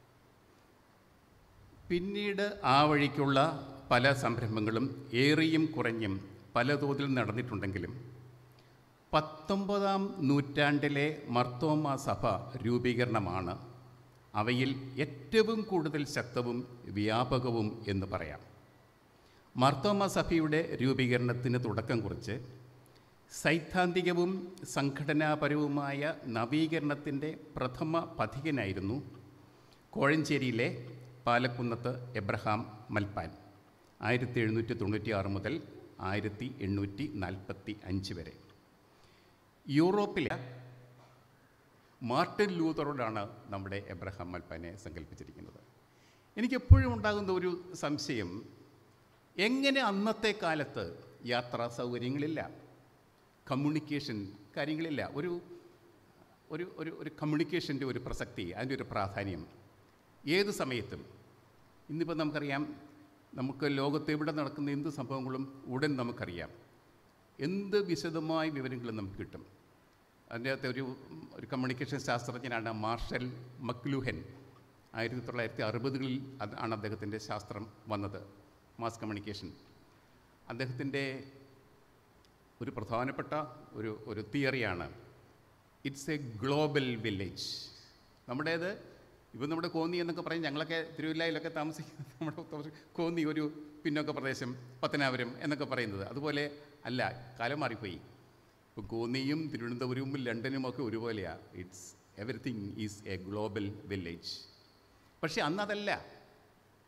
പിന്നീട് ആ വഴിക്കുള്ള പല സംരംഭങ്ങളും ഏറിയും കുറഞ്ഞും പല തോതിൽ നടന്നിട്ടുണ്ടെങ്കിലും പത്തൊമ്പതാം നൂറ്റാണ്ടിലെ മർത്തോമ സഭ രൂപീകരണമാണ് അവയിൽ ഏറ്റവും കൂടുതൽ ശക്തവും വ്യാപകവും എന്ന് പറയാം മർത്തോമ സഭയുടെ രൂപീകരണത്തിന് തുടക്കം കുറിച്ച് സൈദ്ധാന്തികവും സംഘടനാപരവുമായ നവീകരണത്തിൻ്റെ പ്രഥമ പഥികനായിരുന്നു കോഴഞ്ചേരിയിലെ പാലക്കുന്നത്ത് എബ്രഹാം മൽപ്പാൻ ആയിരത്തി എഴുന്നൂറ്റി തൊണ്ണൂറ്റി ആറ് മുതൽ ആയിരത്തി എണ്ണൂറ്റി നാൽപ്പത്തി അഞ്ച് വരെ യൂറോപ്പിലെ മാർട്ടിൻ ലൂതറോടാണ് നമ്മുടെ എബ്രഹാം മൽപ്പാനെ സങ്കല്പിച്ചിരിക്കുന്നത് എനിക്കെപ്പോഴും ഉണ്ടാകുന്ന ഒരു സംശയം എങ്ങനെ അന്നത്തെ കാലത്ത് യാത്രാ സൗകര്യങ്ങളില്ല കമ്മ്യൂണിക്കേഷൻ കാര്യങ്ങളില്ല ഒരു ഒരു ഒരു ഒരു കമ്മ്യൂണിക്കേഷൻ്റെ ഒരു പ്രസക്തി അതിൻ്റെ ഒരു പ്രാധാന്യം ഏത് സമയത്തും ഇന്നിപ്പോൾ നമുക്കറിയാം നമുക്ക് ലോകത്ത് എവിടെ നടക്കുന്ന എന്ത് സംഭവങ്ങളും ഉടൻ നമുക്കറിയാം എന്ത് വിശദമായ വിവരങ്ങളും നമുക്ക് കിട്ടും അതിൻ്റെ അകത്തെ ഒരു ഒരു കമ്മ്യൂണിക്കേഷൻ ശാസ്ത്രജ്ഞനാണ് മാർഷൽ മക്ലൂഹൻ ആയിരത്തി തൊള്ളായിരത്തി അറുപതുകളിൽ അത് ആണ് അദ്ദേഹത്തിൻ്റെ ശാസ്ത്രം വന്നത് മാസ് കമ്മ്യൂണിക്കേഷൻ അദ്ദേഹത്തിൻ്റെ ഒരു പ്രധാനപ്പെട്ട ഒരു ഒരു തിയറിയാണ് ഇറ്റ്സ് എ ഗ്ലോബൽ വില്ലേജ് നമ്മുടേത് ഇപ്പം നമ്മുടെ കോന്നി എന്നൊക്കെ പറയും ഞങ്ങളൊക്കെ തിരുവല്ലയിലൊക്കെ താമസിക്കുന്ന നമ്മുടെ താമസി- കോന്നി ഒരു പിന്നോക്ക പ്രദേശം പത്തനാപുരം എന്നൊക്കെ പറയുന്നത് അതുപോലെ അല്ല കാലം മാറിപ്പോയി ഇപ്പോൾ കോന്നിയും തിരുവനന്തപുരവും ലണ്ടനും ഒക്കെ ഒരുപോലെയാണ് it's everything is a global village പക്ഷേ അന്നതല്ല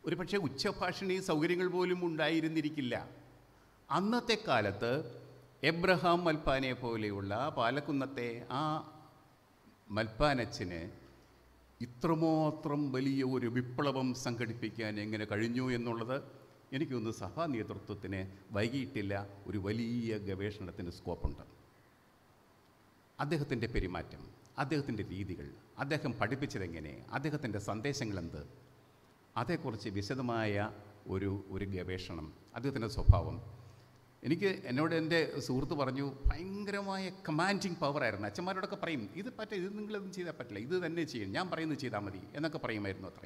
ഒരു പക്ഷേ ഉച്ചഭാഷണി സൗകര്യങ്ങൾ പോലും ഉണ്ടായിരുന്നിരിക്കില്ല അന്നത്തെ കാലത്ത് എബ്രഹാം മൽപ്പാനെ പോലെയുള്ള പാലക്കുന്നത്തെ ആ മൽപ്പാനച്ചന് ഇത്രമാത്രം വലിയ ഒരു വിപ്ലവം സംഘടിപ്പിക്കാൻ എങ്ങനെ കഴിഞ്ഞു എന്നുള്ളത് എനിക്കൊന്ന് സഭാ നേതൃത്വത്തിന് വൈകിയിട്ടില്ല ഒരു വലിയ ഗവേഷണത്തിന് സ്കോപ്പുണ്ട് അദ്ദേഹത്തിൻ്റെ പെരുമാറ്റം അദ്ദേഹത്തിൻ്റെ രീതികൾ അദ്ദേഹം പഠിപ്പിച്ചതെങ്ങനെ അദ്ദേഹത്തിൻ്റെ സന്ദേശങ്ങളെന്ത് അതേക്കുറിച്ച് വിശദമായ ഒരു ഒരു ഗവേഷണം അദ്ദേഹത്തിൻ്റെ സ്വഭാവം എനിക്ക് എന്നോട് എൻ്റെ സുഹൃത്ത് പറഞ്ഞു ഭയങ്കരമായ കമാൻഡിങ് പവറായിരുന്നു അച്ഛന്മാരോടൊക്കെ പറയും ഇത് പറ്റ ഇത് നിങ്ങളിതൊന്നും ചെയ്താൽ പറ്റില്ല ഇത് തന്നെ ചെയ്യും ഞാൻ പറയുന്നത് ചെയ്താൽ മതി എന്നൊക്കെ പറയുമായിരുന്നു അത്രേ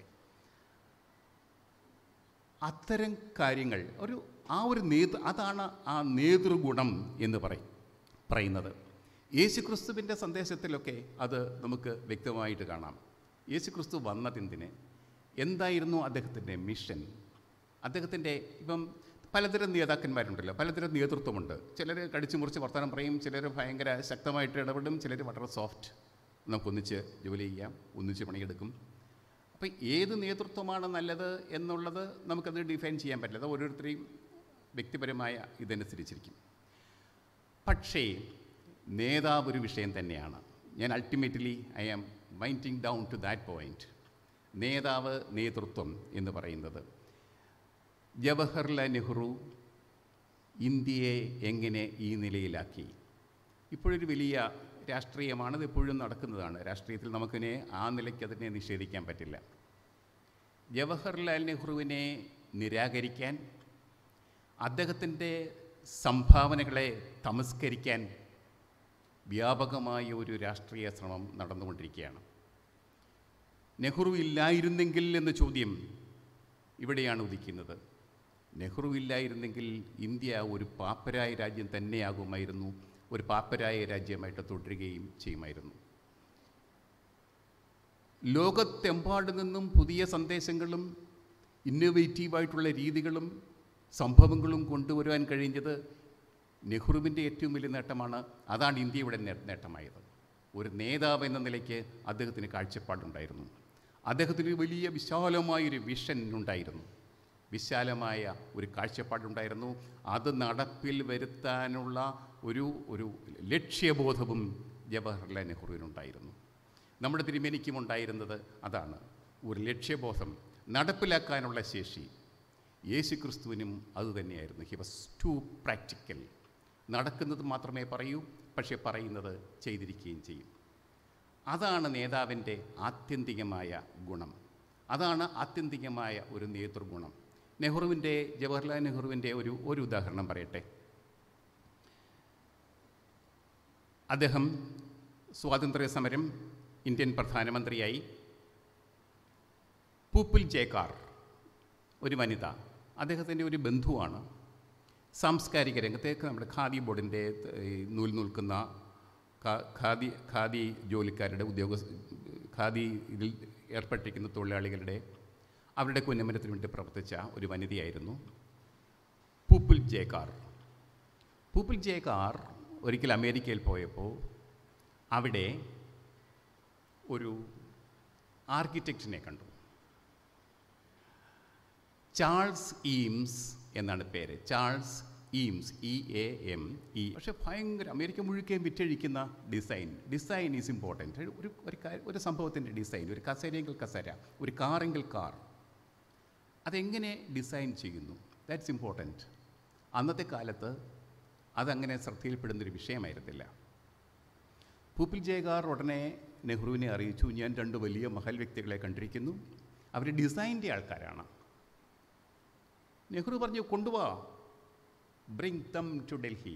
അത്തരം കാര്യങ്ങൾ ഒരു ആ ഒരു നേതൃ അതാണ് ആ നേതൃഗുണം എന്ന് പറയും പറയുന്നത് യേശുക്രിസ്തുവിൻ്റെ സന്ദേശത്തിലൊക്കെ അത് നമുക്ക് വ്യക്തമായിട്ട് കാണാം യേശുക്രിസ്തു വന്നതെന്തിന് എന്തായിരുന്നു അദ്ദേഹത്തിൻ്റെ മിഷൻ അദ്ദേഹത്തിൻ്റെ ഇപ്പം പലതരം നേതാക്കന്മാരുണ്ടല്ലോ പലതരം നേതൃത്വമുണ്ട് ചിലർ കടിച്ചു മുറിച്ച് വർത്തമാനം പറയും ചിലർ ഭയങ്കര ശക്തമായിട്ട് ഇടപെടും ചിലർ വളരെ സോഫ്റ്റ് നമുക്കൊന്നിച്ച് ജോലി ചെയ്യാം ഒന്നിച്ച് പണിയെടുക്കും അപ്പം ഏത് നേതൃത്വമാണ് നല്ലത് എന്നുള്ളത് നമുക്കത് ഡിഫൈൻ ചെയ്യാൻ പറ്റില്ല അത് ഓരോരുത്തരെയും വ്യക്തിപരമായ ഇതനുസരിച്ചിരിക്കും പക്ഷേ നേതാവ് ഒരു വിഷയം തന്നെയാണ് ഞാൻ ultimately I am winding down to that point നേതാവ് നേതൃത്വം എന്ന് പറയുന്നത് ജവഹർലാൽ നെഹ്റു ഇന്ത്യയെ എങ്ങനെ ഈ നിലയിലാക്കി ഇപ്പോഴൊരു വലിയ രാഷ്ട്രീയമാണ് ഇത് എപ്പോഴും നടക്കുന്നതാണ് രാഷ്ട്രീയത്തിൽ നമുക്കിനെ ആ നിലയ്ക്ക് അതിനെ നിഷേധിക്കാൻ പറ്റില്ല ജവഹർലാൽ നെഹ്റുവിനെ നിരാകരിക്കാൻ അദ്ദേഹത്തിൻ്റെ സംഭാവനകളെ തമസ്കരിക്കാൻ വ്യാപകമായ ഒരു രാഷ്ട്രീയ ശ്രമം നടന്നുകൊണ്ടിരിക്കുകയാണ് നെഹ്റു ഇല്ലായിരുന്നെങ്കിൽ എന്ന ചോദ്യം ഇവിടെയാണ് ഉദിക്കുന്നത് നെഹ്റു ഇല്ലായിരുന്നെങ്കിൽ ഇന്ത്യ ഒരു പാപ്പരായ രാജ്യം തന്നെയാകുമായിരുന്നു ഒരു പാപ്പരായ രാജ്യമായിട്ട് തുടരുകയും ചെയ്യുമായിരുന്നു ലോകത്തെമ്പാട് നിന്നും പുതിയ സന്ദേശങ്ങളും ഇന്നോവേറ്റീവായിട്ടുള്ള രീതികളും സംഭവങ്ങളും കൊണ്ടുവരുവാൻ കഴിഞ്ഞത് നെഹ്റുവിൻ്റെ ഏറ്റവും വലിയ നേട്ടമാണ് അതാണ് ഇന്ത്യയുടെ നേ- നേട്ടമായത് ഒരു നേതാവ് എന്ന നിലയ്ക്ക് അദ്ദേഹത്തിന് കാഴ്ചപ്പാടുണ്ടായിരുന്നു അദ്ദേഹത്തിന് ഒരു വലിയ വിശാലമായൊരു വിഷൻ ഉണ്ടായിരുന്നു വിശാലമായ ഒരു കാഴ്ചപ്പാടുണ്ടായിരുന്നു അത് നടപ്പിൽ വരുത്താനുള്ള ഒരു ഒരു ലക്ഷ്യബോധവും ജവഹർലാൽ നെഹ്റുവിനുണ്ടായിരുന്നു നമ്മുടെ തിരുമേനിക്കും ഉണ്ടായിരുന്നത് അതാണ് ഒരു ലക്ഷ്യബോധം നടപ്പിലാക്കാനുള്ള ശേഷി യേശു ക്രിസ്തുവിനും അതുതന്നെയായിരുന്നു ഹി വാസ് ടു പ്രാക്ടിക്കൽ നടക്കുന്നത് മാത്രമേ പറയൂ പക്ഷേ പറയുന്നത് ചെയ്തിരിക്കുകയും ചെയ്യും അതാണ് നേതാവിൻ്റെ ആത്യന്തികമായ ഗുണം അതാണ് ആത്യന്തികമായ ഒരു നേതൃഗുണം നെഹ്റുവിൻ്റെ ജവഹർലാൽ നെഹ്റുവിൻ്റെ ഒരു ഒരു ഉദാഹരണം പറയട്ടെ അദ്ദേഹം സ്വാതന്ത്ര്യ സമരം ഇന്ത്യൻ പ്രധാനമന്ത്രിയായി പൂപ്പിൽ ജേക്കാർ ഒരു വനിത അദ്ദേഹത്തിൻ്റെ ഒരു ബന്ധുവാണ് സാംസ്കാരിക രംഗത്തേക്ക് നമ്മുടെ ഖാദി ബോർഡിൻ്റെ ഈ നൂൽ നൂൽക്കുന്ന ഖാ- ഖാദി ഖാദി ജോലിക്കാരുടെ ഉദ്യോഗ ഖാദി ഇതിൽ ഏർപ്പെട്ടിരിക്കുന്ന തൊഴിലാളികളുടെ അവരുടെ ഉന്നമനത്തിന് വേണ്ടി പ്രവർത്തിച്ച ഒരു വനിതയായിരുന്നു പൂപ്പിൽ ജേക്കാർ പൂപ്പിൽ ജേക്കാർ ഒരിക്കൽ അമേരിക്കയിൽ പോയപ്പോൾ അവിടെ ഒരു ആർക്കിടെക്റ്റിനെ കണ്ടു ചാൾസ് ഈംസ് എന്നാണ് പേര് Charles Eames E A M E പക്ഷേ ഭയങ്കര അമേരിക്ക മുഴുക്കെ വിറ്റഴിക്കുന്ന ഡിസൈൻ ഡിസൈൻ ഈസ് ഇമ്പോർട്ടൻറ്റ് ഒരു ഒരു കാ- ഒരു സംഭവത്തിൻ്റെ ഡിസൈൻ ഒരു കസേരയെങ്കിൽ കസേര ഒരു കാറെങ്കിൽ കാർ അതെങ്ങനെ ഡിസൈൻ ചെയ്യുന്നു ദാറ്റ്സ് ഇമ്പോർട്ടൻറ്റ് അന്നത്തെ കാലത്ത് അതങ്ങനെ ശ്രദ്ധയിൽപ്പെടുന്നൊരു വിഷയമായിരുന്നില്ല പൂപ്പിൽ ജയകാർ ഉടനെ നെഹ്റുവിനെ അറിയിച്ചു ഞാൻ രണ്ട് വലിയ മഹൽ വ്യക്തികളെ കണ്ടിരിക്കുന്നു അവർ ഡിസൈൻ്റെ ആൾക്കാരാണ് നെഹ്റു പറഞ്ഞു കൊണ്ടുപോവാ ബ്രിങ് തം ടു ഡൽഹി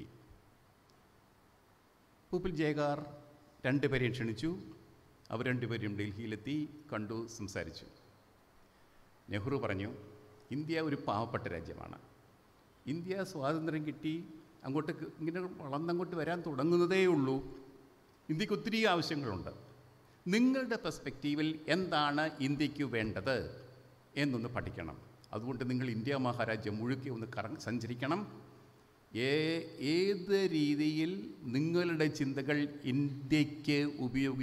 പൂപ്പിൽ ജയകാർ രണ്ടുപേരെയും ക്ഷണിച്ചു അവർ രണ്ടുപേരും ഡൽഹിയിലെത്തി കണ്ടു സംസാരിച്ചു നെഹ്റു പറഞ്ഞു ഇന്ത്യ ഒരു പാവപ്പെട്ട രാജ്യമാണ് ഇന്ത്യ സ്വാതന്ത്ര്യം കിട്ടി അങ്ങോട്ട് ക- ഇങ്ങനെ വളർന്നങ്ങോട്ട് വരാൻ തുടങ്ങുന്നതേ ഉള്ളൂ ഇന്ത്യക്ക് ഒത്തിരി ആവശ്യങ്ങളുണ്ട് നിങ്ങളുടെ പെർസ്പെക്റ്റീവിൽ എന്താണ് ഇന്ത്യക്ക് വേണ്ടത് എന്നൊന്ന് പഠിക്കണം അതുകൊണ്ട് നിങ്ങൾ ഇന്ത്യ മഹാരാജ്യം മുഴുക്കെ ഒന്ന് കറ സഞ്ചരിക്കണം ഏ ഏത് രീതിയിൽ നിങ്ങളുടെ ചിന്തകൾ ഇന്ത്യക്ക്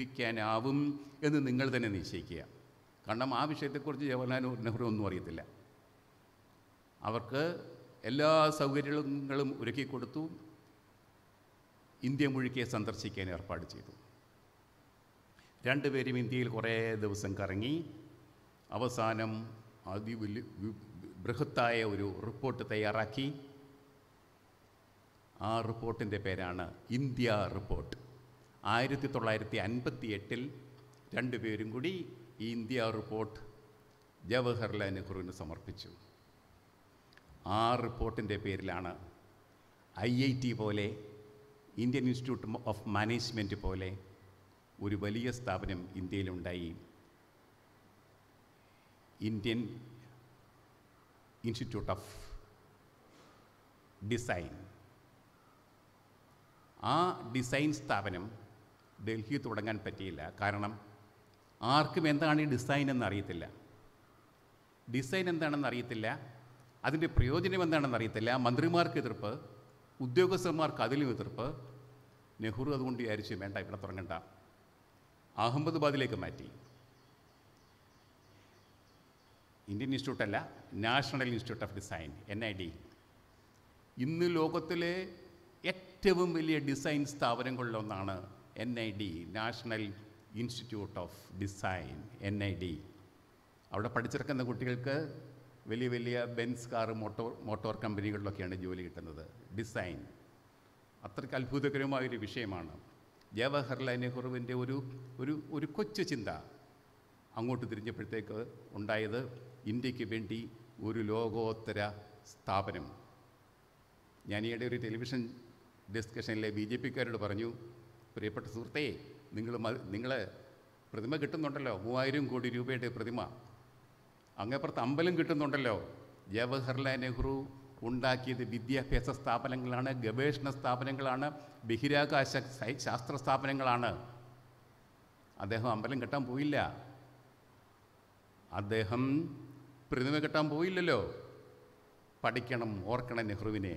ഉപയോഗിക്കാനാവും എന്ന് നിങ്ങൾ തന്നെ നിശ്ചയിക്കുക കാരണം ആ വിഷയത്തെക്കുറിച്ച് ജവഹർലാൽ നെഹ്റു ഒന്നും അറിയത്തില്ല അവർക്ക് എല്ലാ സൗകര്യങ്ങളും ഒരുക്കി കൊടുത്തു ഇന്ത്യ മുഴുക്കെ സന്ദർശിക്കാൻ ഏർപ്പാട് ചെയ്തു രണ്ടുപേരും ഇന്ത്യയിൽ കുറേ ദിവസം കറങ്ങി അവസാനം അതിവലി വി- ബൃഹത്തായ ഒരു റിപ്പോർട്ട് തയ്യാറാക്കി ആ റിപ്പോർട്ടിൻ്റെ പേരാണ് ഇന്ത്യ റിപ്പോർട്ട് ആയിരത്തി തൊള്ളായിരത്തി അൻപത്തി എട്ടിൽ രണ്ടുപേരും കൂടി ഈ ഇന്ത്യ റിപ്പോർട്ട് ജവഹർലാൽ നെഹ്റുവിന് സമർപ്പിച്ചു ആ റിപ്പോർട്ടിൻ്റെ പേരിലാണ് ഐ ഐ ടി പോലെ ഇന്ത്യൻ ഇൻസ്റ്റിറ്റ്യൂട്ട് ഓഫ് മാനേജ്മെൻറ്റ് പോലെ ഒരു വലിയ സ്ഥാപനം ഇന്ത്യയിലുണ്ടായി ഇന്ത്യൻ ഇൻസ്റ്റിറ്റ്യൂട്ട് ഓഫ് ഡിസൈൻ ആ ഡിസൈൻ സ്ഥാപനം ഡൽഹി തുടങ്ങാൻ പറ്റിയില്ല കാരണം ആർക്കും എന്താണ് ഈ ഡിസൈൻ എന്ന് അറിയത്തില്ല ഡിസൈൻ എന്താണെന്ന് അറിയത്തില്ല അതിൻ്റെ പ്രയോജനം എന്താണെന്ന് അറിയത്തില്ല മന്ത്രിമാർക്ക് എതിർപ്പ് ഉദ്യോഗസ്ഥന്മാർക്ക് അതിലും എതിർപ്പ് നെഹ്റു അതുകൊണ്ട് വിചാരിച്ചു വേണ്ട ഇവിടെ തുടങ്ങണ്ട അഹമ്മദാബാദിലേക്ക് മാറ്റി ഇന്ത്യൻ ഇൻസ്റ്റിറ്റ്യൂട്ട് അല്ല national institute of design N I D ഇന്ന് ലോകത്തിലെ ഏറ്റവും വലിയ ഡിസൈൻ സ്ഥാപനങ്ങളിലൊന്നാണ് N I D national institute of design N I D അവിടെ പഠിച്ചിറക്കുന്ന കുട്ടികൾക്ക് വലിയ വലിയ ബെൻസ് കാർ മോട്ടോർ മോട്ടോർ കമ്പനികളിലൊക്കെയാണ് ജോലി കിട്ടുന്നത് ഡിസൈൻ അത്രയ്ക്ക് അത്ഭുതകരമായൊരു വിഷയമാണ് ജവഹർലാൽ നെഹ്റുവിൻ്റെ ഒരു ഒരു ഒരു കൊച്ചു ചിന്ത അങ്ങോട്ട് തിരിഞ്ഞപ്പോഴത്തേക്ക് ഉണ്ടായത് ഇന്ത്യക്ക് വേണ്ടി ഒരു ലോകോത്തര സ്ഥാപനം ഞാൻ ഈയിടെ ഒരു ടെലിവിഷൻ ഡിസ്കഷനിലെ ബി ജെ പിക്കാരോട് പറഞ്ഞു പ്രിയപ്പെട്ട സുഹൃത്തേ നിങ്ങൾ നിങ്ങൾ പ്രതിമ കിട്ടുന്നുണ്ടല്ലോ മൂവായിരം കോടി രൂപയുടെ പ്രതിമ അങ്ങേപ്പുറത്ത് അമ്പലം കിട്ടുന്നുണ്ടല്ലോ ജവഹർലാൽ നെഹ്റു ഉണ്ടാക്കിയത് വിദ്യാഭ്യാസ സ്ഥാപനങ്ങളാണ് ഗവേഷണ സ്ഥാപനങ്ങളാണ് ബഹിരാകാശ സൈ- ശാസ്ത്ര സ്ഥാപനങ്ങളാണ് അദ്ദേഹം അമ്പലം കെട്ടാൻ പോയില്ല അദ്ദേഹം പ്രതിമ കെട്ടാൻ പോയില്ലല്ലോ പഠിക്കണം ഓർക്കണം നെഹ്റുവിനെ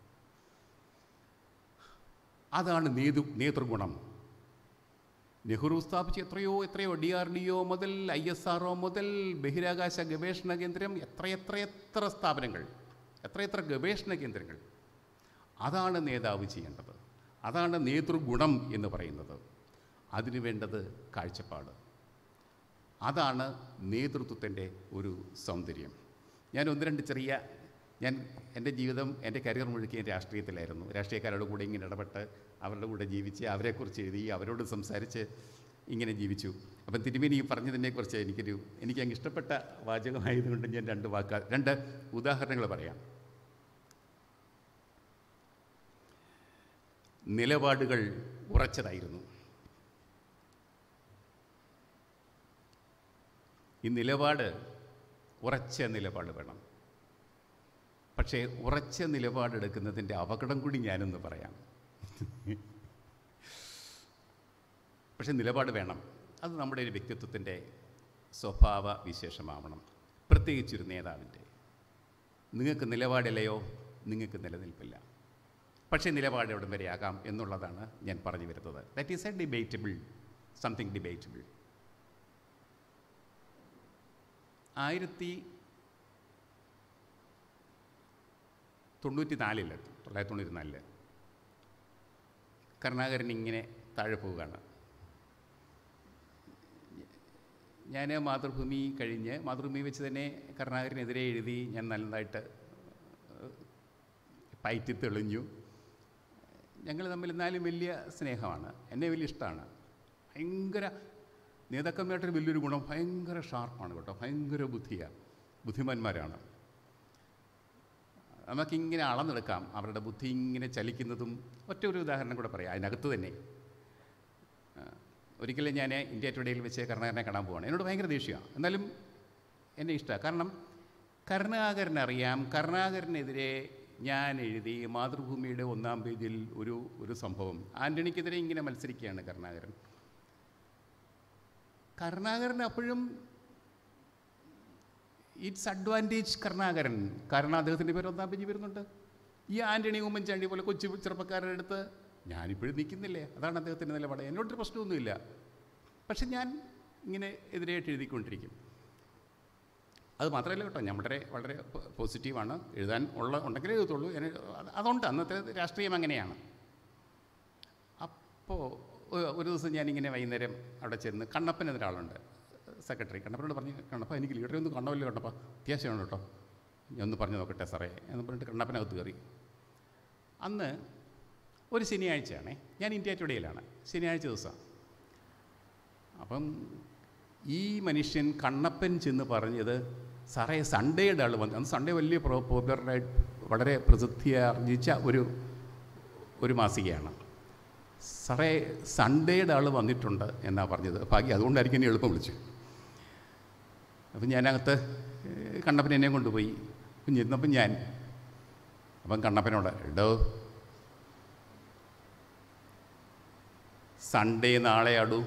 അതാണ് നേതൃ നേതൃഗുണം നെഹ്റു സ്ഥാപിച്ച എത്രയോ എത്രയോ ഡി ആർ ഡി ഒ മുതൽ ഐ എസ് ആർ ഒ മുതൽ ബഹിരാകാശ ഗവേഷണ കേന്ദ്രം എത്രയെത്ര എത്ര സ്ഥാപനങ്ങൾ എത്രയെത്ര ഗവേഷണ കേന്ദ്രങ്ങൾ അതാണ് നേതാവ് ചെയ്യേണ്ടത് അതാണ് നേതൃഗുണം എന്ന് പറയുന്നത് അതിനു വേണ്ടത് കാഴ്ചപ്പാട് അതാണ് നേതൃത്വത്തിൻ്റെ ഒരു സൗന്ദര്യം ഞാൻ ഒന്ന് രണ്ട് ചെറിയ ഞാൻ എൻ്റെ ജീവിതം എൻ്റെ കരിയർ മുഴുക്കിയ രാഷ്ട്രീയത്തിലായിരുന്നു രാഷ്ട്രീയക്കാരുടെ കൂടെ ഇങ്ങനെ ഇടപെട്ട് അവരുടെ കൂടെ ജീവിച്ച് അവരെക്കുറിച്ച് എഴുതി അവരോട് സംസാരിച്ച് ഇങ്ങനെ ജീവിച്ചു അപ്പം തിരുമേനി ഈ പറഞ്ഞതിനെക്കുറിച്ച് എനിക്കൊരു എനിക്ക് അങ്ങ് ഇഷ്ടപ്പെട്ട വാചകമായതുകൊണ്ട് ഞാൻ രണ്ട് വാക്ക രണ്ട് ഉദാഹരണങ്ങൾ പറയാം നിലപാടുകൾ ഉറച്ചതായിരുന്നു ഈ നിലപാട് ഉറച്ച നിലപാട് വേണം പക്ഷേ ഉറച്ച നിലപാടെടുക്കുന്നതിൻ്റെ അപകടം കൂടി ഞാനൊന്ന് പറയാം പക്ഷെ നിലപാട് വേണം അത് നമ്മുടെ ഒരു വ്യക്തിത്വത്തിൻ്റെ സ്വഭാവ വിശേഷമാവണം പ്രത്യേകിച്ചൊരു നേതാവിൻ്റെ നിങ്ങൾക്ക് നിലപാടില്ലയോ നിങ്ങൾക്ക് നിലനിൽപ്പില്ല പക്ഷേ നിലപാട് എവിടം വരെ ആകാം എന്നുള്ളതാണ് ഞാൻ പറഞ്ഞു വരുന്നത് that is a debatable something debatable ആയിരത്തി തൊണ്ണൂറ്റി നാലിൽ തൊള്ളായിരത്തി തൊണ്ണൂറ്റി നാലില് കരുണാകരൻ ഇങ്ങനെ താഴെ പോവുകയാണ് ഞാൻ മാതൃഭൂമി കഴിഞ്ഞ് മാതൃഭൂമി വെച്ച് തന്നെ കരുണാകരനെതിരെ എഴുതി ഞാൻ നല്ലതായിട്ട് പയറ്റി തെളിഞ്ഞു ഞങ്ങൾ തമ്മിൽ എന്നാലും വലിയ സ്നേഹമാണ് എന്നെ വലിയ ഇഷ്ടമാണ് ഭയങ്കര നേതാക്കന്മാരുടെ വലിയൊരു ഗുണം ഭയങ്കര ഷാർപ്പാണ് കേട്ടോ ഭയങ്കര ബുദ്ധിയാണ് ബുദ്ധിമാന്മാരാണ് നമുക്കിങ്ങനെ അളന്നെടുക്കാം അവരുടെ ബുദ്ധി ഇങ്ങനെ ചലിക്കുന്നതും ഒറ്റ ഒരു ഉദാഹരണം കൂടെ പറയാം അതിനകത്ത് തന്നെ ആ, ഒരിക്കലും ഞാൻ ഇന്ത്യ ടുഡേയിൽ വെച്ച് കരുണാകരനെ കാണാൻ പോവാണ് എന്നോട് ഭയങ്കര ദേഷ്യമാണ് എന്നാലും എന്നെ ഇഷ്ടമാണ് കാരണം കരുണാകരനറിയാം കരുണാകരനെതിരെ ഞാൻ എഴുതി മാതൃഭൂമിയുടെ ഒന്നാം പേജിൽ ഒരു ഒരു സംഭവം ആൻ്റണിക്കെതിരെ ഇങ്ങനെ മത്സരിക്കുകയാണ് കരുണാകരൻ കരുണാകരൻ അപ്പോഴും ഇറ്റ്സ് അഡ്വാൻറ്റേജ് കരുണാകരൻ കാരണം അദ്ദേഹത്തിൻ്റെ പേര് ഒന്നാം പേജ് വരുന്നുണ്ട് ഈ ആൻ്റണി ഉമ്മൻചാണ്ടി പോലെ കൊച്ചു ചെറുപ്പക്കാരുടെ അടുത്ത് ഞാനിപ്പോഴും നിൽക്കുന്നില്ലേ അതാണ് അദ്ദേഹത്തിൻ്റെ നിലപാട് എന്നോടൊരു പ്രശ്നമൊന്നുമില്ല പക്ഷെ ഞാൻ ഇങ്ങനെ എതിരായിട്ട് എഴുതിക്കൊണ്ടിരിക്കും അത് മാത്രമല്ല കേട്ടോ ഞാൻ വളരെ വളരെ പോ- പോസിറ്റീവാണ് എഴുതാൻ ഉള്ള ഉണ്ടെങ്കിലേ എഴുതുള്ളൂ ഞാൻ അത് അതുണ്ട് അന്നത്തെ രാഷ്ട്രീയം അങ്ങനെയാണ് അപ്പോൾ ഒരു ദിവസം ഞാനിങ്ങനെ വൈകുന്നേരം അവിടെ ചെന്ന് കണ്ണപ്പൻ എന്നൊരാളുണ്ട് സെക്രട്ടറി കണ്ണപ്പനോട് പറഞ്ഞു കണ്ണപ്പ എനിക്ക് ലീഡറെ ഒന്ന് കാണുമല്ലോ കണ്ണപ്പ അത്യാവശ്യമാണ് കേട്ടോ ഞാൻ ഒന്ന് പറഞ്ഞു നോക്കട്ടെ സാറേ എന്ന് പറഞ്ഞിട്ട് കണ്ണപ്പനകത്ത് കയറി അന്ന് ഒരു ശനിയാഴ്ചയാണേ ഞാൻ ഇന്ത്യ ടുഡേയിലാണ് ശനിയാഴ്ച ദിവസം അപ്പം ഈ മനുഷ്യൻ കണ്ണപ്പൻ ചെന്ന് പറഞ്ഞത് സാറേ സൺഡേയുടെ ആൾ വന്നു അന്ന് സൺഡേ വലിയ പോപ്പുലറായിട്ട് വളരെ പ്രസിദ്ധി ആർജിച്ച ഒരു ഒരു മാസികയാണ് സാറേ സൺഡേയുടെ ആൾ വന്നിട്ടുണ്ട് എന്നാണ് പറഞ്ഞത് ഭാഗ്യം അതുകൊണ്ടായിരിക്കും എന്നെ എളുപ്പം വിളിച്ചു അപ്പം ഞാനകത്ത് ഏഹ്, കണ്ണപ്പൻ എന്നെ കൊണ്ടുപോയി അപ്പം ചെന്നപ്പം ഞാൻ അപ്പം കണ്ണപ്പനോട് എടോ സൺഡേ നാളെ ആടൂ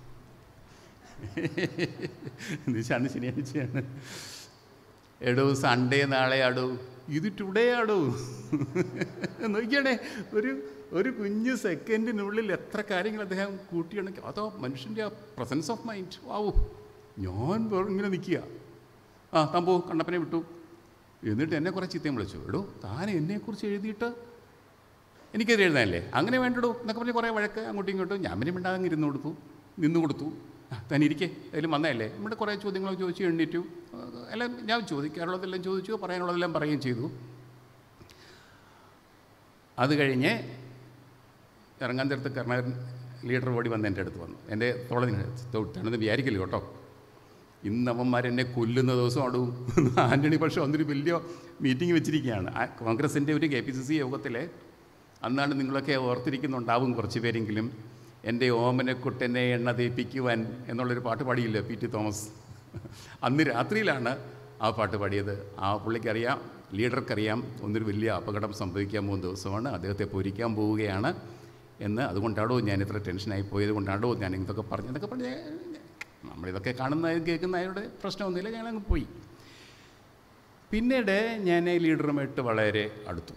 നിശാണ് ശനിയാഴ്ചയാണ് എടോ സൺഡേ നാളെ ആടൂ ഇത് ടുഡേ ആടൂ നോക്കിയാണേ ഒരു ഒരു കുഞ്ഞു സെക്കൻഡിനുള്ളിൽ എത്ര കാര്യങ്ങൾ അദ്ദേഹം കൂട്ടിയാണെങ്കിൽ അതോ മനുഷ്യൻ്റെ ആ പ്രസൻസ് ഓഫ് മൈൻഡ് ആവൂ ഞാൻ വെറും ഇങ്ങനെ നിൽക്കുക ആ താൻ പോ കണ്ണപ്പനെ വിട്ടു എന്നിട്ട് എന്നെ കുറേ ചീത്തയും വിളിച്ചു എടോ താൻ എന്നെക്കുറിച്ച് എഴുതിയിട്ട് എനിക്കത് എഴുതാനല്ലേ അങ്ങനെ വേണ്ടടോ എന്നൊക്കെ പറഞ്ഞ് കുറേ വഴക്ക് അങ്ങോട്ടും ഇങ്ങോട്ടും ഞാൻ പിന്നെ മിണ്ടാതെ ഇരുന്ന് കൊടുത്തു നിന്ന് കൊടുത്തു ആ, താൻ ഇരിക്കേ അതിൽ വന്നതല്ലേ നമ്മുടെ കുറേ ചോദ്യങ്ങളൊക്കെ ചോദിച്ചു എണ്ണീറ്റു ആ, എല്ലാം ഞാൻ ചോദിക്കാറുള്ളതെല്ലാം ചോദിച്ചു പറയാനുള്ളതെല്ലാം പറയുകയും ചെയ്തു അത് കഴിഞ്ഞ് ഇറങ്ങാൻ നേരത്ത് കർണാടകൻ ലീഡർ ഓടി വന്ന് എൻ്റെ അടുത്ത് വന്നു എൻ്റെ തോളതിന് തൊട്ടാണെന്ന് വിചാരിക്കില്ല കേട്ടോ ഇന്ന് അവന്മാരെന്നെ കൊല്ലുന്ന ദിവസം അടും ആൻ്റണി പക്ഷേ അന്നൊരു വലിയ മീറ്റിംഗ് വെച്ചിരിക്കുകയാണ് ആ കോൺഗ്രസിൻ്റെ ഒരു കെ പി സി സി യോഗത്തിലെ അന്നാണ് നിങ്ങളൊക്കെ ഓർത്തിരിക്കുന്നുണ്ടാവും കുറച്ച് പേരെങ്കിലും എൻ്റെ ഓമനക്കുട്ടനെ എണ്ണ തേപ്പിക്കുവാൻ എന്നുള്ളൊരു പാട്ട് പാടിയില്ല പി ടി തോമസ് അന്ന് രാത്രിയിലാണ് ആ പാട്ട് പാടിയത് ആ പുള്ളിക്കറിയാം ലീഡർക്കറിയാം ഒന്നൊരു വലിയ അപകടം സംഭവിക്കാൻ പോകുന്ന ദിവസമാണ് അദ്ദേഹത്തെ പൊരിക്കാൻ പോവുകയാണ് എന്ന് അതുകൊണ്ടാണോ ഞാൻ ഇത്ര ടെൻഷനായി പോയത് കൊണ്ടാണോ ഞാൻ ഇതൊക്കെ പറഞ്ഞു എന്നൊക്കെ പറഞ്ഞ് നമ്മളിതൊക്കെ കാണുന്ന കേൾക്കുന്നതിനോട് പ്രശ്നമൊന്നുമില്ല ഞങ്ങളങ്ങ് പോയി പിന്നീട് ഞാൻ ഈ ലീഡറുമായിട്ട് വളരെ അടുത്തു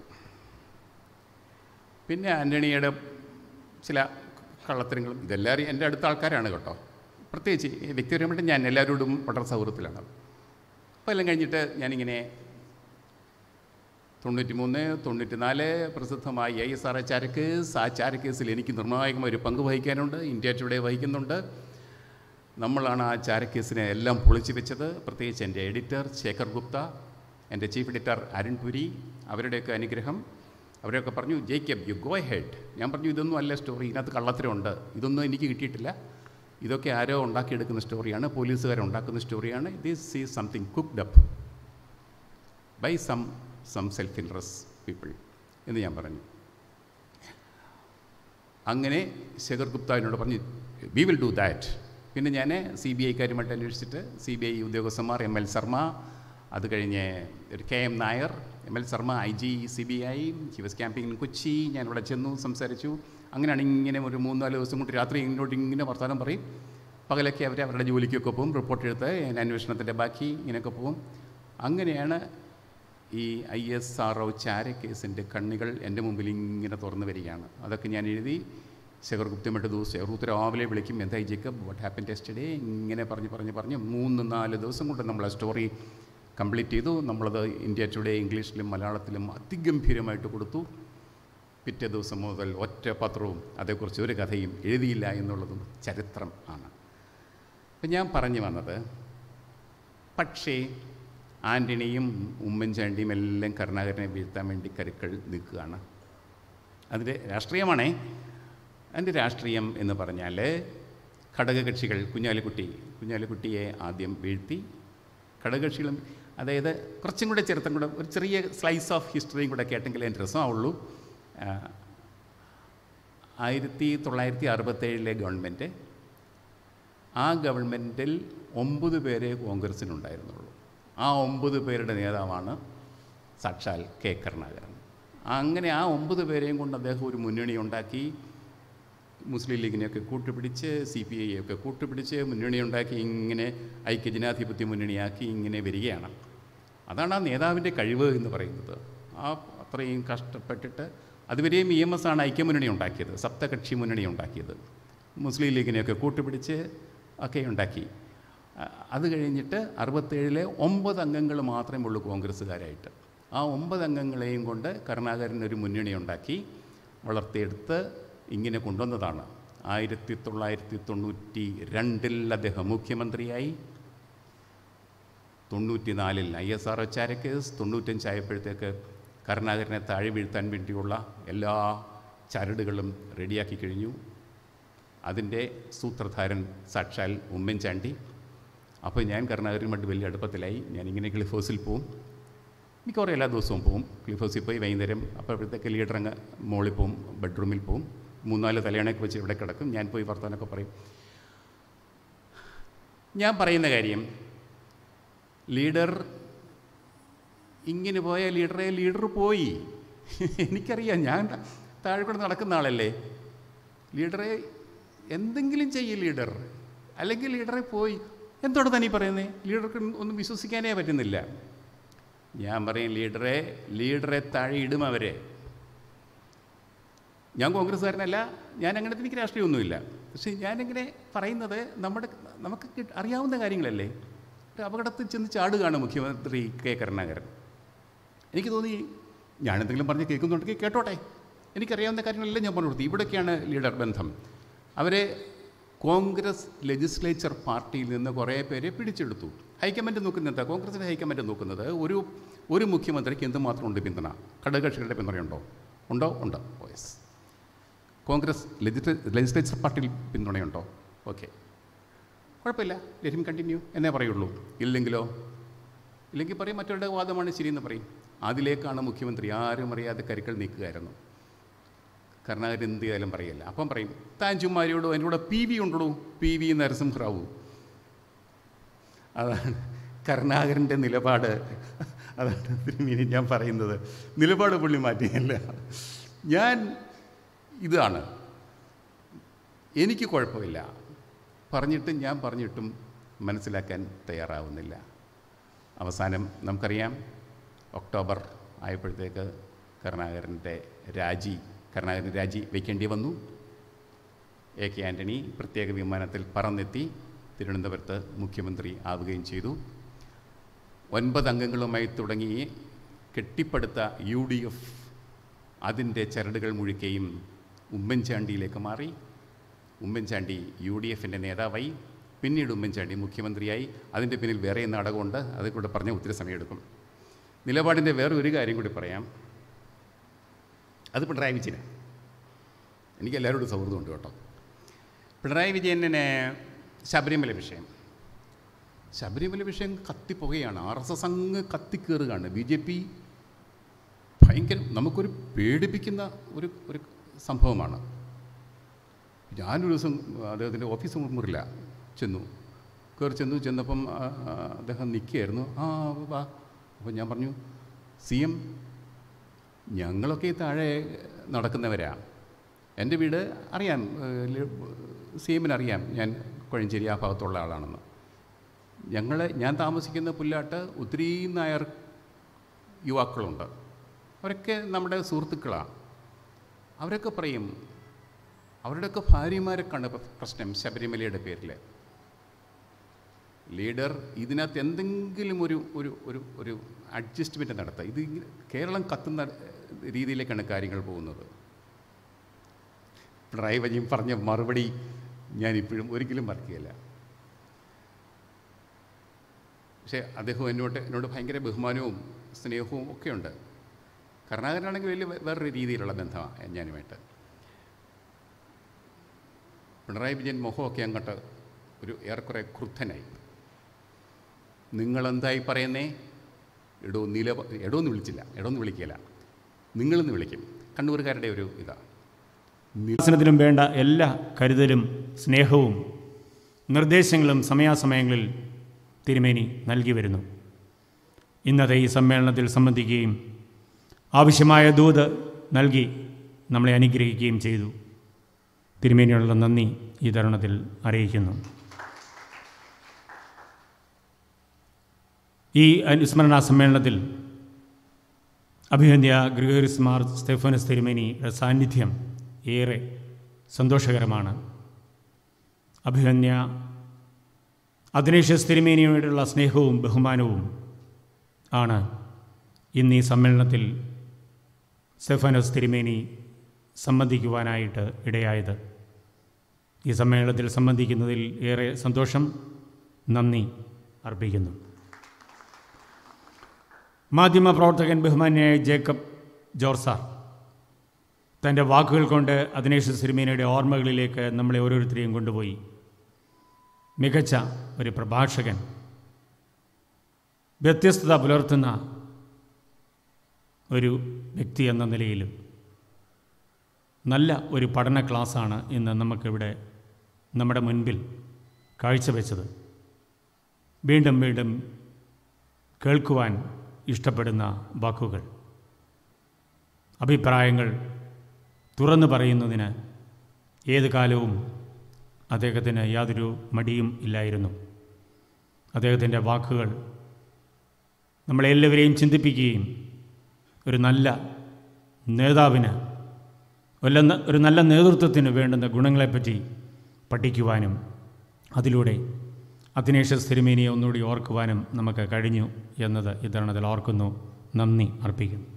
പിന്നെ ആൻ്റണിയുടെ ചില കള്ളത്തരങ്ങളും ഇതെല്ലാവരും എൻ്റെ അടുത്ത ആൾക്കാരാണ് കേട്ടോ പ്രത്യേകിച്ച് ഈ വ്യക്തിപരമായിട്ട് ഞാൻ എല്ലാവരോടും വളരെ സൗഹൃദത്തിലാണ് അപ്പോൾ എല്ലാം കഴിഞ്ഞിട്ട് ഞാനിങ്ങനെ തൊണ്ണൂറ്റി മൂന്ന് തൊണ്ണൂറ്റി നാല് പ്രസിദ്ധമായ ഐ എസ് ആർ ചാരക്കേസ് ആ ചാരക്കേസിൽ എനിക്ക് നിർണായകമായ ഒരു പങ്ക് വഹിക്കാനുണ്ട് ഇന്ത്യ ടുഡേ വഹിക്കുന്നുണ്ട് നമ്മളാണ് ആ ചാരക്കേസിനെ എല്ലാം പൊളിച്ചു വെച്ചത് പ്രത്യേകിച്ച് എൻ്റെ എഡിറ്റർ ശേഖർ ഗുപ്ത എൻ്റെ ചീഫ് എഡിറ്റർ അരുൺ പുരി അവരുടെയൊക്കെ അനുഗ്രഹം അവരൊക്കെ പറഞ്ഞു ജേക്കബ് യു ഗോ ഹെഡ് ഞാൻ പറഞ്ഞു ഇതൊന്നും അല്ല സ്റ്റോറി ഇതിനകത്ത് കള്ളത്തരമുണ്ട് ഇതൊന്നും എനിക്ക് കിട്ടിയിട്ടില്ല ഇതൊക്കെ ആരോ ഉണ്ടാക്കിയെടുക്കുന്ന സ്റ്റോറിയാണ് പോലീസുകാർ ഉണ്ടാക്കുന്ന സ്റ്റോറിയാണ് this is something cooked up by some some self interest people എന്ന് ഞാൻ പറഞ്ഞു അങ്ങനെ ശേഖർ ഗുപ്ത എന്നോട് പറഞ്ഞു വി വിൽ ഡു ദാറ്റ് പിന്നെ ഞാൻ സി ബി ഐക്കാരുമായിട്ട് അന്വേഷിച്ചിട്ട് സി ബി ഐ ഉദ്യോഗസ്ഥന്മാർ എം എൽ ശർമ്മ അത് കഴിഞ്ഞ് ഒരു K M Nair M L Sharma I G C B I he was camping in Kochi ഞാൻ ഇവിടെ ചെന്നു സംസാരിച്ചു അങ്ങനെയാണ് ഇങ്ങനെ ഒരു മൂന്നാല് ദിവസം കൊണ്ട് രാത്രി ഇങ്ങോട്ട് ഇങ്ങനെ വർത്തമാനം പറയും പകലൊക്കെ അവർ അവരുടെ ജോലിക്കൊക്കെ പോകും റിപ്പോർട്ട് എടുത്ത് ഞാൻ അന്വേഷണത്തിൻ്റെ ബാക്കി ഇങ്ങനെയൊക്കെ പോകും അങ്ങനെയാണ് ഈ ഐ എസ് ആർ ഒ ചാര കേസിൻ്റെ കണ്ണികൾ എൻ്റെ മുമ്പിൽ ഇങ്ങനെ തുറന്നു വരികയാണ് അതൊക്കെ ഞാൻ എഴുതി ശേഖർ ഗുപ്തമായിട്ട് ദിവസം ശേഖർ രാവിലെ വിളിക്കും എന്തായി ജേക്കബ് വാട്ട് ഹാപ്പൻ ടെസ്റ്റഡേ ഇങ്ങനെ പറഞ്ഞ് പറഞ്ഞ് പറഞ്ഞ് മൂന്ന് നാല് ദിവസം കൊണ്ട് നമ്മൾ ആ സ്റ്റോറി കംപ്ലീറ്റ് ചെയ്തു നമ്മളത് ഇന്ത്യ ടുഡേ ഇംഗ്ലീഷിലും മലയാളത്തിലും അതിഗംഭീരമായിട്ട് കൊടുത്തു പിറ്റേ ദിവസം മുതൽ ഒറ്റ പത്രവും അതേക്കുറിച്ച് ഒരു കഥയും എഴുതിയില്ല എന്നുള്ളതും ചരിത്രം ആണ് അപ്പം ഞാൻ പറഞ്ഞു വന്നത് പക്ഷേ ആൻ്റണിയും ഉമ്മൻചാണ്ടിയും എല്ലാം കരുണാകരനെ വീഴ്ത്താൻ വേണ്ടി കരുക്കൾ നിൽക്കുകയാണ് അതിൻ്റെ രാഷ്ട്രീയമാണേ അതിൻ്റെ രാഷ്ട്രീയം എന്ന് പറഞ്ഞാൽ ഘടകകക്ഷികൾ കുഞ്ഞാലിക്കുട്ടി കുഞ്ഞാലിക്കുട്ടിയെ ആദ്യം വീഴ്ത്തി ഘടകകക്ഷികളും അതായത് കുറച്ചും കൂടെ ചരിത്രം കൂടെ ഒരു ചെറിയ സ്ലൈസ് ഓഫ് ഹിസ്റ്ററിയും കൂടെ കേട്ടെങ്കിൽ അതിൻ്റെ രസമാവുള്ളൂ ആ, ആയിരത്തി തൊള്ളായിരത്തി അറുപത്തേഴിലെ ഗവൺമെൻറ് ആ ഗവൺമെൻറ്റിൽ ഒമ്പത് പേരെ കോൺഗ്രസ്സിനുണ്ടായിരുന്നുള്ളൂ ആ ഒമ്പത് പേരുടെ നേതാവാണ് സാക്ഷാൽ കെ കരുണാകരൻ അങ്ങനെ ആ ഒമ്പത് പേരെയും കൊണ്ട് അദ്ദേഹം ഒരു മുന്നണി ഉണ്ടാക്കി മുസ്ലിം ലീഗിനെയൊക്കെ കൂട്ടുപിടിച്ച് സി പി ഐ ഒക്കെ കൂട്ടുപിടിച്ച് മുന്നണി ഉണ്ടാക്കി ഇങ്ങനെ ഐക്യജനാധിപത്യ മുന്നണിയാക്കി ഇങ്ങനെ വരികയാണ് അതാണ് ആ നേതാവിൻ്റെ കഴിവ് എന്ന് പറയുന്നത് ആ അത്രയും കഷ്ടപ്പെട്ടിട്ട് അതുവരെയും ഇ എം എസ് ആണ് ഐക്യമുന്നണി ഉണ്ടാക്കിയത് സപ്തകക്ഷി മുന്നണി ഉണ്ടാക്കിയത് മുസ്ലിം ലീഗിനെയൊക്കെ കൂട്ടുപിടിച്ച് ഒക്കെ ഉണ്ടാക്കി അ- അത് കഴിഞ്ഞിട്ട് അറുപത്തേഴിലെ ഒമ്പത് അംഗങ്ങൾ മാത്രമേ ഉള്ളൂ കോൺഗ്രസ്സുകാരായിട്ട് ആ ഒമ്പത് അംഗങ്ങളെയും കൊണ്ട് കരുണാകരൻ ഒരു മുന്നണി ഉണ്ടാക്കി വളർത്തിയെടുത്ത് ഇങ്ങനെ കൊണ്ടുവന്നതാണ് ആയിരത്തി തൊള്ളായിരത്തി തൊണ്ണൂറ്റി രണ്ടിൽ അദ്ദേഹം മുഖ്യമന്ത്രിയായി തൊണ്ണൂറ്റി നാലിൽ I S R O case തൊണ്ണൂറ്റഞ്ചായപ്പോഴത്തേക്ക് കരുണാകരനെ താഴെ വീഴ്ത്താൻ വേണ്ടിയുള്ള എല്ലാ ചരടുകളും റെഡിയാക്കി കഴിഞ്ഞു അതിൻ്റെ സൂത്രധാരൻ സാക്ഷാൽ ഉമ്മൻചാണ്ടി അപ്പോൾ ഞാൻ കരുണാകരനുമായിട്ട് വലിയ അടുപ്പത്തിലായി ഞാനിങ്ങനെ ക്ലിഫ് ഹൗസിൽ പോവും മിക്കവാറും എല്ലാ ദിവസവും പോവും ക്ലിഫ് ഹൗസിൽ പോയി വൈകുന്നേരം അപ്പോഴത്തേക്ക് ലീഡർ അങ്ങ് മോളിൽ പോവും ബെഡ്റൂമിൽ പോവും മൂന്നാല് തലയണയൊക്കെ വെച്ച് ഇവിടെ കിടക്കും ഞാൻ പോയി വർത്തമാനമൊക്കെ പറയും ഞാൻ പറയുന്ന കാര്യം ലീഡർ ഇങ്ങനെ പോയ ലീഡറെ ലീഡർ പോയി എനിക്കറിയാം ഞാൻ താഴെ കൂടെ നടക്കുന്ന ആളല്ലേ ലീഡറെ എന്തെങ്കിലും ചെയ്യും ലീഡർ അല്ലെങ്കിൽ ലീഡറെ പോയി എന്തോടെ തന്നെ പറയുന്നത് ലീഡർക്ക് ഒന്നും വിശ്വസിക്കാനേ പറ്റുന്നില്ല ഞാൻ പറയും ലീഡറെ ലീഡറെ താഴെ ഇടും അവരെ ഞാൻ കോൺഗ്രസ്സുകാരനല്ല ഞാൻ അങ്ങനത്തെ എനിക്ക് രാഷ്ട്രീയമൊന്നുമില്ല പക്ഷേ ഞാനിങ്ങനെ പറയുന്നത് നമ്മുടെ നമുക്ക് കിട്ട- അറിയാവുന്ന കാര്യങ്ങളല്ലേ ഒരു അപകടത്തിൽ ചെന്ന് ചാടുകയാണ് മുഖ്യമന്ത്രി കെ കരുണാകരൻ എനിക്ക് തോന്നി ഞാനെന്തെങ്കിലും പറഞ്ഞ് കേൾക്കുന്നുണ്ടെങ്കിൽ കേട്ടോട്ടെ എനിക്കറിയാവുന്ന കാര്യങ്ങളെല്ലാം ഞാൻ പറഞ്ഞു കൊടുത്തു ഇവിടേക്കാണ് ലീഡർ ബന്ധം അവരെ കോൺഗ്രസ് ലെജിസ്ലേച്ചർ പാർട്ടിയിൽ നിന്ന് കുറേ പേരെ പിടിച്ചെടുത്തു ഹൈക്കമാൻഡ് നോക്കുന്നത് എന്താ കോൺഗ്രസിൻ്റെ ഹൈക്കമാൻഡ് നോക്കുന്നത് ഒരു ഒരു മുഖ്യമന്ത്രിക്ക് എന്തുമാത്രം ഉണ്ട് പിന്തുണ ഘടകകക്ഷികളുടെ പിന്തുണയുണ്ടോ ഉണ്ടോ ഉണ്ട് യെസ് കോൺഗ്രസ് ലെജിസ്ലേ ലെജിസ്ലേച്ചർ പാർട്ടിയിൽ പിന്തുണയുണ്ടോ ഓക്കെ കുഴപ്പമില്ല ലെറ്റ് ഹിം കണ്ടിന്യൂ എന്നേ പറയുള്ളൂ ഇല്ലെങ്കിലോ ഇല്ലെങ്കിൽ പറയും മറ്റുള്ള വാദമാണ് ശരിയെന്ന് പറയും അതിലേക്കാണ് മുഖ്യമന്ത്രി ആരും അറിയാതെ കരുക്കൾ നീക്കുകയായിരുന്നു കരുണാകരൻ എന്ത് ചെയ്താലും പറയില്ല അപ്പം പറയും താൻ ചുമ്മാരിയോടോ എൻ്റെ കൂടെ പി വി ഉണ്ടോ പി വി നരസിംഹറാവു അതാണ് കരുണാകരൻ്റെ നിലപാട് അതാണ് തിരുമേനി ഞാൻ പറയുന്നത് നിലപാട് പുള്ളി മാറ്റിയല്ല ഞാൻ ഇതാണ് എനിക്ക് കുഴപ്പമില്ല പറഞ്ഞിട്ടും ഞാൻ പറഞ്ഞിട്ടും മനസ്സിലാക്കാൻ തയ്യാറാവുന്നില്ല അവസാനം നമുക്കറിയാം ഒക്ടോബർ ആയപ്പോഴത്തേക്ക് കരുണാകരൻ്റെ രാജി കരുണാകരൻ രാജി വയ്ക്കേണ്ടി വന്നു എ കെ ആൻ്റണി പ്രത്യേക വിമാനത്തിൽ പറന്നെത്തി തിരുവനന്തപുരത്ത് മുഖ്യമന്ത്രി ആവുകയും ചെയ്തു ഒൻപത് അംഗങ്ങളുമായി തുടങ്ങി കെട്ടിപ്പടുത്ത യു ഡി എഫ് അതിൻ്റെ ചരടുകൾ മുഴുക്കുകയും ഉമ്മൻചാണ്ടിയിലേക്ക് മാറി ഉമ്മൻചാണ്ടി യു ഡി എഫിൻ്റെ നേതാവായി പിന്നീട് ഉമ്മൻചാണ്ടി മുഖ്യമന്ത്രിയായി അതിൻ്റെ പിന്നിൽ വേറെ നാടകമുണ്ട് അത് കൂടെ പറഞ്ഞ ഒത്തിരി സമയമെടുക്കും നിലപാടിൻ്റെ വേറെ ഒരു കാര്യം കൂടി പറയാം അത് പിണറായി വിജയന് എനിക്ക് എല്ലാവരോടും സൗഹൃദമുണ്ട് കേട്ടോ പിണറായി വിജയനെ ശബരിമല വിഷയം ശബരിമല വിഷയം കത്തിപ്പോകുകയാണ് ആർ എസ് എസ് അങ്ങ് കത്തിക്കേറുകയാണ് ബി ജെ പി ഭയങ്കര നമുക്കൊരു പേടിപ്പിക്കുന്ന ഒരു ഒരു സംഭവമാണ് ഞാനൊരു ദിവസം അദ്ദേഹത്തിൻ്റെ ഓഫീസ് മുറില്ല ചെന്നു കയറി ചെന്നു ചെന്നപ്പം ആ, ആ, അദ്ദേഹം നിൽക്കുകയായിരുന്നു ആ വാ അപ്പോൾ ഞാൻ പറഞ്ഞു സി എം ഞങ്ങളൊക്കെ ഈ താഴെ നടക്കുന്നവരാ എൻ്റെ വീട് അറിയാം സി എമ്മിന് അറിയാം ഞാൻ കൊഴഞ്ചേരി ആ ഭാഗത്തുള്ള ആളാണെന്ന് ഞങ്ങൾ ഞാൻ താമസിക്കുന്ന പുല്ലാട്ട് ഒത്തിരി നായർ യുവാക്കളുണ്ട് അവരൊക്കെ നമ്മുടെ സുഹൃത്തുക്കളാണ് അവരൊക്കെ പറയും അവരുടെയൊക്കെ ഭാര്യമാരൊക്കെയാണ് ഇപ്പം പ്രശ്നം ശബരിമലയുടെ പേരിൽ ലീഡർ ഇതിനകത്ത് എന്തെങ്കിലും ഒരു ഒരു ഒരു ഒരു അഡ്ജസ്റ്റ്മെൻറ്റ് നടത്തുക ഇത് ഇങ്ങനെ കേരളം കത്തുന്ന രീതിയിലേക്കാണ് കാര്യങ്ങൾ പോകുന്നത് പിണറായി വിജയൻ പറഞ്ഞ മറുപടി ഞാനിപ്പോഴും ഒരിക്കലും മറക്കുകയില്ല പക്ഷേ അദ്ദേഹം എന്നോട് എന്നോട് ഭയങ്കര ബഹുമാനവും സ്നേഹവും ഒക്കെയുണ്ട് കരുണാകരനാണെങ്കിൽ വലിയ വേ- വേറൊരു രീതിയിലുള്ള ബന്ധമാണ് ഞാനുമായിട്ട് പിണറായി വിജയൻ മുഖമൊക്കെ അങ്ങോട്ട് ഒരു ഏറെക്കുറെ ക്രുദ്ധനായി നിങ്ങളെന്തായി പറയുന്നേ എടോ നില എടോ എന്ന് വിളിച്ചില്ല എടോ എന്ന് വിളിക്കില്ല നിങ്ങളെന്ന് വിളിക്കും കണ്ണൂരുകാരുടെ ഒരു ഇതാണ് വികസനത്തിനും വേണ്ട എല്ലാ കരുതലും സ്നേഹവും നിർദ്ദേശങ്ങളും സമയാസമയങ്ങളിൽ തിരുമേനി നൽകി വരുന്നു ഇന്നത്തെ ഈ സമ്മേളനത്തിൽ സംബന്ധിക്കുകയും ആവശ്യമായ ദൂത് നൽകി നമ്മളെ അനുഗ്രഹിക്കുകയും ചെയ്തു തിരുമേനിയുള്ള നന്ദി ഈ തരുണത്തിൽ അറിയിക്കുന്നു ഈ അനുസ്മരണ സമ്മേളനത്തിൽ അഭിവന്ധ്യ ഗ്രിഗോറിസ് മാർ സ്റ്റെഫനസ് തിരുമേനിയുടെ സാന്നിധ്യം ഏറെ സന്തോഷകരമാണ് അഭിവന്യ അധിനേഷ്യസ് തിരുമേനിയോടുള്ള സ്നേഹവും ബഹുമാനവും ആണ് ഇന്ന് ഈ സമ്മേളനത്തിൽ സ്റ്റെഫാനോസ് തിരുമേനി സംബന്ധിക്കുവാനായിട്ട് ഇടയായത് ഈ സമ്മേളനത്തിൽ സംബന്ധിക്കുന്നതിൽ ഏറെ സന്തോഷം നന്ദി അർപ്പിക്കുന്നു മാധ്യമപ്രവർത്തകൻ ബഹുമാന്യായ ജേക്കബ് ജോർസാർ തൻ്റെ വാക്കുകൾ കൊണ്ട് അതിനേഷ് സിരിമേനയുടെ ഓർമ്മകളിലേക്ക് നമ്മളെ ഓരോരുത്തരെയും കൊണ്ടുപോയി മികച്ച ഒരു പ്രഭാഷകൻ വ്യത്യസ്തത പുലർത്തുന്ന ഒരു വ്യക്തി എന്ന നിലയിലും നല്ല ഒരു പഠന ക്ലാസ്സാണ് ഇന്ന് നമുക്കിവിടെ നമ്മുടെ മുൻപിൽ കാഴ്ചവെച്ചത് വീണ്ടും വീണ്ടും കേൾക്കുവാൻ ഇഷ്ടപ്പെടുന്ന വാക്കുകൾ അഭിപ്രായങ്ങൾ തുറന്നു പറയുന്നതിന് ഏത് കാലവും അദ്ദേഹത്തിന് യാതൊരു മടിയും ഇല്ലായിരുന്നു അദ്ദേഹത്തിൻ്റെ വാക്കുകൾ നമ്മളെല്ലാവരെയും ചിന്തിപ്പിക്കുകയും ഒരു നല്ല നേതാവിന് ഒരു ന- ഒരു നല്ല നേതൃത്വത്തിന് വേണ്ടുന്ന ഗുണങ്ങളെപ്പറ്റി പഠിക്കുവാനും അതിലൂടെ അധിനേഷസ് തിരുമേനിയെ ഒന്നുകൂടി ഓർക്കുവാനും നമുക്ക് കഴിഞ്ഞു എന്നത് ഇത്തരണത്തിൽ ഓർക്കുന്നു നന്ദി അർപ്പിക്കുന്നു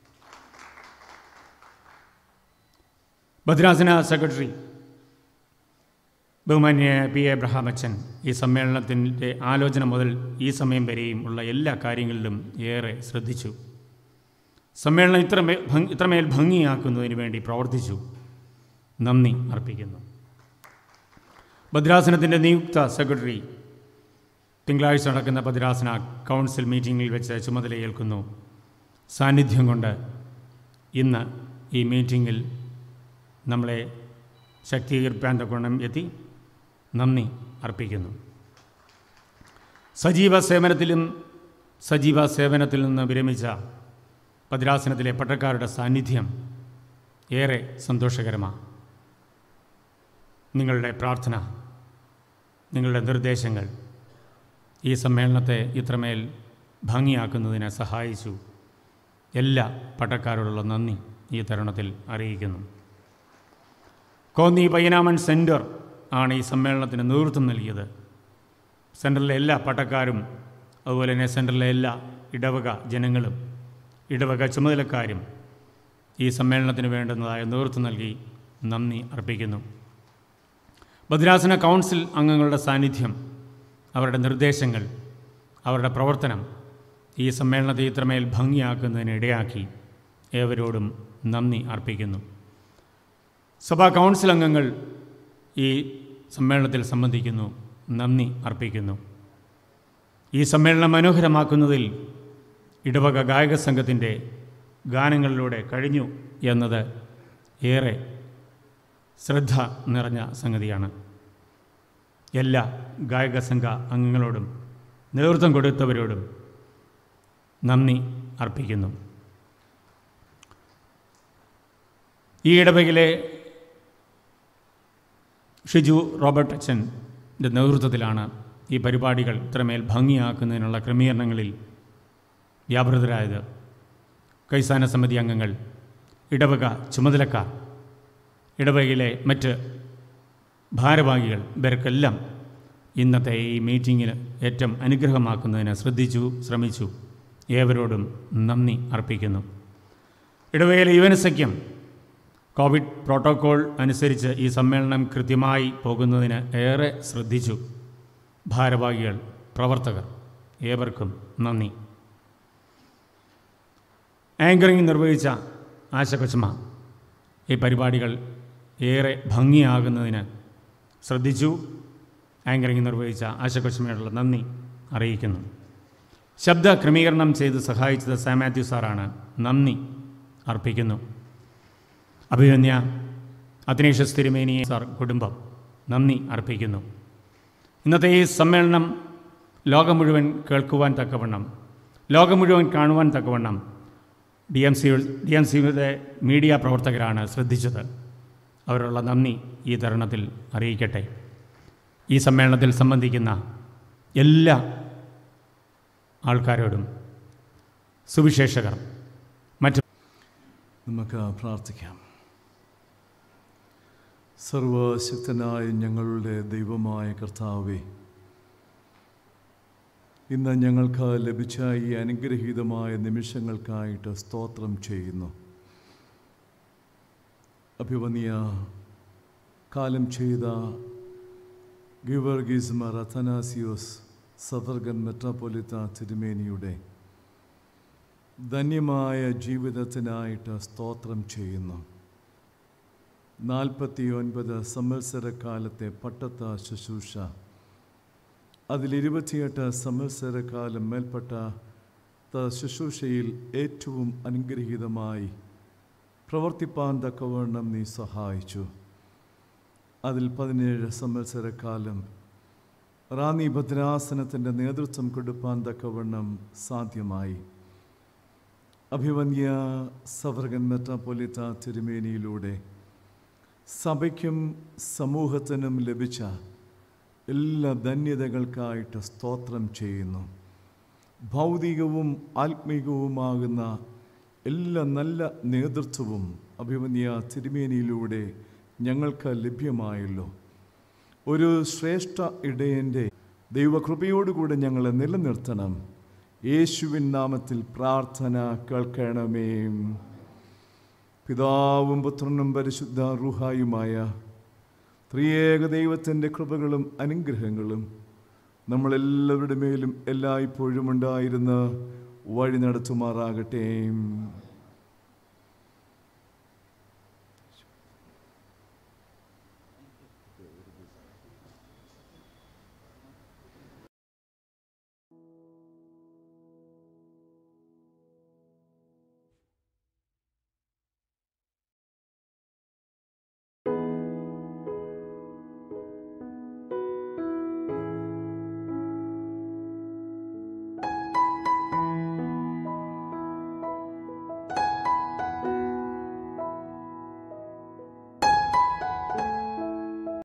ഭദ്രാസന സെക്രട്ടറി ബഹുമാന്യ പി എബ്രഹാം അച്ഛൻ ഈ സമ്മേളനത്തിൻ്റെ ആലോചന മുതൽ ഈ സമയം വരെയും ഉള്ള എല്ലാ കാര്യങ്ങളിലും ഏറെ ശ്രദ്ധിച്ചു സമ്മേളനം ഇത്രമേ ഭംഗി ഇത്രമേൽ ഭംഗിയാക്കുന്നതിന് വേണ്ടി പ്രവർത്തിച്ചു നന്ദി അർപ്പിക്കുന്നു ഭദ്രാസനത്തിൻ്റെ നിയുക്ത സെക്രട്ടറി തിങ്കളാഴ്ച നടക്കുന്ന ഭദ്രാസന കൗൺസിൽ മീറ്റിംഗിൽ വെച്ച് ചുമതലയേൽക്കുന്നു സാന്നിധ്യം കൊണ്ട് ഇന്ന് ഈ മീറ്റിങ്ങിൽ നമ്മളെ ശക്തീകരിപ്പാൻ തക്കോണം എത്തി നന്ദി അർപ്പിക്കുന്നു സജീവ സേവനത്തിലും സജീവ സേവനത്തിൽ നിന്ന് വിരമിച്ച ഭദ്രാസനത്തിലെ പട്ടക്കാരുടെ സാന്നിധ്യം ഏറെ സന്തോഷകരമാണ് നിങ്ങളുടെ പ്രാർത്ഥന നിങ്ങളുടെ നിർദ്ദേശങ്ങൾ ഈ സമ്മേളനത്തെ ഇത്രമേൽ ഭംഗിയാക്കുന്നതിന് സഹായിച്ചു എല്ലാ പട്ടക്കാരോടുള്ള നന്ദി ഈ തരുണത്തിൽ അറിയിക്കുന്നു കോന്നി പയ്യനാമൻ സെൻറ്റർ ആണ് ഈ സമ്മേളനത്തിന് നേതൃത്വം നൽകിയത് സെൻറ്ററിലെ എല്ലാ പട്ടക്കാരും അതുപോലെ തന്നെ സെൻറ്ററിലെ എല്ലാ ഇടവക ജനങ്ങളും ഇടവക ചുമതലക്കാരും ഈ സമ്മേളനത്തിന് വേണ്ടുന്നതായ നേതൃത്വം നൽകി നന്ദി അർപ്പിക്കുന്നു ഭദ്രാസന കൗൺസിൽ അംഗങ്ങളുടെ സാന്നിധ്യം അവരുടെ നിർദ്ദേശങ്ങൾ അവരുടെ പ്രവർത്തനം ഈ സമ്മേളനത്തെ ഇത്രമേൽ ഭംഗിയാക്കുന്നതിന് ഇടയാക്കി ഏവരോടും നന്ദി അർപ്പിക്കുന്നു സഭാ കൗൺസിൽ അംഗങ്ങൾ ഈ സമ്മേളനത്തിൽ സംബന്ധിക്കുന്നു നന്ദി അർപ്പിക്കുന്നു ഈ സമ്മേളനം മനോഹരമാക്കുന്നതിൽ ഇടവക ഗായക സംഘത്തിൻ്റെ ഗാനങ്ങളിലൂടെ കഴിഞ്ഞു എന്നത് ഏറെ ശ്രദ്ധ നിറഞ്ഞ സംഗതിയാണ് എല്ലാ ഗായക സംഘ അംഗങ്ങളോടും നേതൃത്വം കൊടുത്തവരോടും നന്ദി അർപ്പിക്കുന്നു ഈ ഇടവകയിലെ ഷിജു റോബർട്ട് അച്ഛൻ്റെ നേതൃത്വത്തിലാണ് ഈ പരിപാടികൾ ഇത്രമേൽ ഭംഗിയാക്കുന്നതിനുള്ള ക്രമീകരണങ്ങളിൽ വ്യാപൃതരായത് കൈസാന സമിതി അംഗങ്ങൾ ഇടവക ചുമതലക്കാർ ഇടവകയിലെ മറ്റ് ഭാരവാഹികൾ ഇവർക്കെല്ലാം ഇന്നത്തെ ഈ മീറ്റിങ്ങിന് ഏറ്റവും അനുഗ്രഹമാക്കുന്നതിന് ശ്രദ്ധിച്ചു ശ്രമിച്ചു ഏവരോടും നന്ദി അർപ്പിക്കുന്നു ഇടവകയിലെ യുവനസഖ്യം കോവിഡ് പ്രോട്ടോക്കോൾ അനുസരിച്ച് ഈ സമ്മേളനം കൃത്യമായി പോകുന്നതിന് ഏറെ ശ്രദ്ധിച്ചു ഭാരവാഹികൾ പ്രവർത്തകർ ഏവർക്കും നന്ദി ആങ്കറിംഗ് നിർവഹിച്ച ആശകൊച്ചമ്മ ഈ പരിപാടികൾ ഏറെ ഭംഗിയാകുന്നതിന് ശ്രദ്ധിച്ചു ആങ്കറിംഗ് നിർവഹിച്ച ആശകൊച്ചമ്മയോടുള്ള നന്ദി അറിയിക്കുന്നു ശബ്ദ ക്രമീകരണം ചെയ്ത് സഹായിച്ചത് സാം മാത്യു സാറാണ് നന്ദി അർപ്പിക്കുന്നു അഭിമന്യ അഗ്നേഷസ് തിരുമേനി സാർ കുടുംബം നന്ദി അർപ്പിക്കുന്നു ഇന്നത്തെ ഈ സമ്മേളനം ലോകം മുഴുവൻ കേൾക്കുവാൻ തക്കവണ്ണം ലോകം മുഴുവൻ കാണുവാൻ തക്കവണ്ണം D M C D M സിയുടെ മീഡിയ പ്രവർത്തകരാണ് ശ്രദ്ധിച്ചത് അവരുള്ള നന്ദി ഈ തരുണത്തിൽ അറിയിക്കട്ടെ ഈ സമ്മേളനത്തിൽ സംബന്ധിക്കുന്ന എല്ലാ ആൾക്കാരോടും സുവിശേഷകർ മറ്റ് നമുക്ക് പ്രാർത്ഥിക്കാം സർവശക്തനായ ഞങ്ങളുടെ ദൈവമായ കർത്താവെ ഇന്ന് ഞങ്ങൾക്ക് ലഭിച്ച ഈ അനുഗ്രഹീതമായ നിമിഷങ്ങൾക്കായിട്ട് സ്തോത്രം ചെയ്യുന്നു അഭിവന്യ കാലം ചെയ്ത ഗിവർഗീസ് മാർ അഥനാസിയോസ് സദർഗൻ മെട്രോപൊലിത്ത തിരുമേനിയുടെ ധന്യമായ ജീവിതത്തിനായിട്ട് സ്തോത്രം ചെയ്യുന്നു നാൽപ്പത്തി ഒൻപത് സംവത്സരക്കാലത്തെ പട്ടത്ത ശുശ്രൂഷ അതിലിരുപത്തിയെട്ട് സംവത്സരക്കാലം മേൽപ്പെട്ട ത ശുശ്രൂഷയിൽ ഏറ്റവും അനുഗ്രഹീതമായി പ്രവർത്തിപ്പാൻ തക്കവണ്ണം നീ സഹായിച്ചു അതിൽ പതിനേഴ് സംവത്സരക്കാലം റാന്നി ഭദ്രാസനത്തിൻ്റെ നേതൃത്വം കൊടുപ്പാൻ തക്കവണ്ണം സാധ്യമായി അഭിവന്യ സവർഗൻ മെട്രോപൊലിത്ത തിരുമേനിയിലൂടെ സഭയ്ക്കും സമൂഹത്തിനും ലഭിച്ച എല്ലാ ധന്യതകൾക്കായിട്ട് സ്തോത്രം ചെയ്യുന്നു ഭൗതികവും ആത്മീകവുമാകുന്ന എല്ലാ നല്ല നേതൃത്വവും അഭിമന്യ തിരുമേനിയിലൂടെ ഞങ്ങൾക്ക് ലഭ്യമായല്ലോ ഒരു ശ്രേഷ്ഠ ഇടയൻ്റെ ദൈവകൃപയോടുകൂടെ ഞങ്ങളെ നിലനിർത്തണം യേശുവിൻ നാമത്തിൽ പ്രാർത്ഥന കേൾക്കണമേ പിതാവും പുത്രനും പരിശുദ്ധ റുഹായുമായ ത്രിയേക ദൈവത്തിൻ്റെ കൃപകളും അനുഗ്രഹങ്ങളും നമ്മളെല്ലാവരുടെ മേലും എല്ലായ്പ്പോഴും ഉണ്ടായിരുന്ന് വഴി നടത്തുമാറാകട്ടെ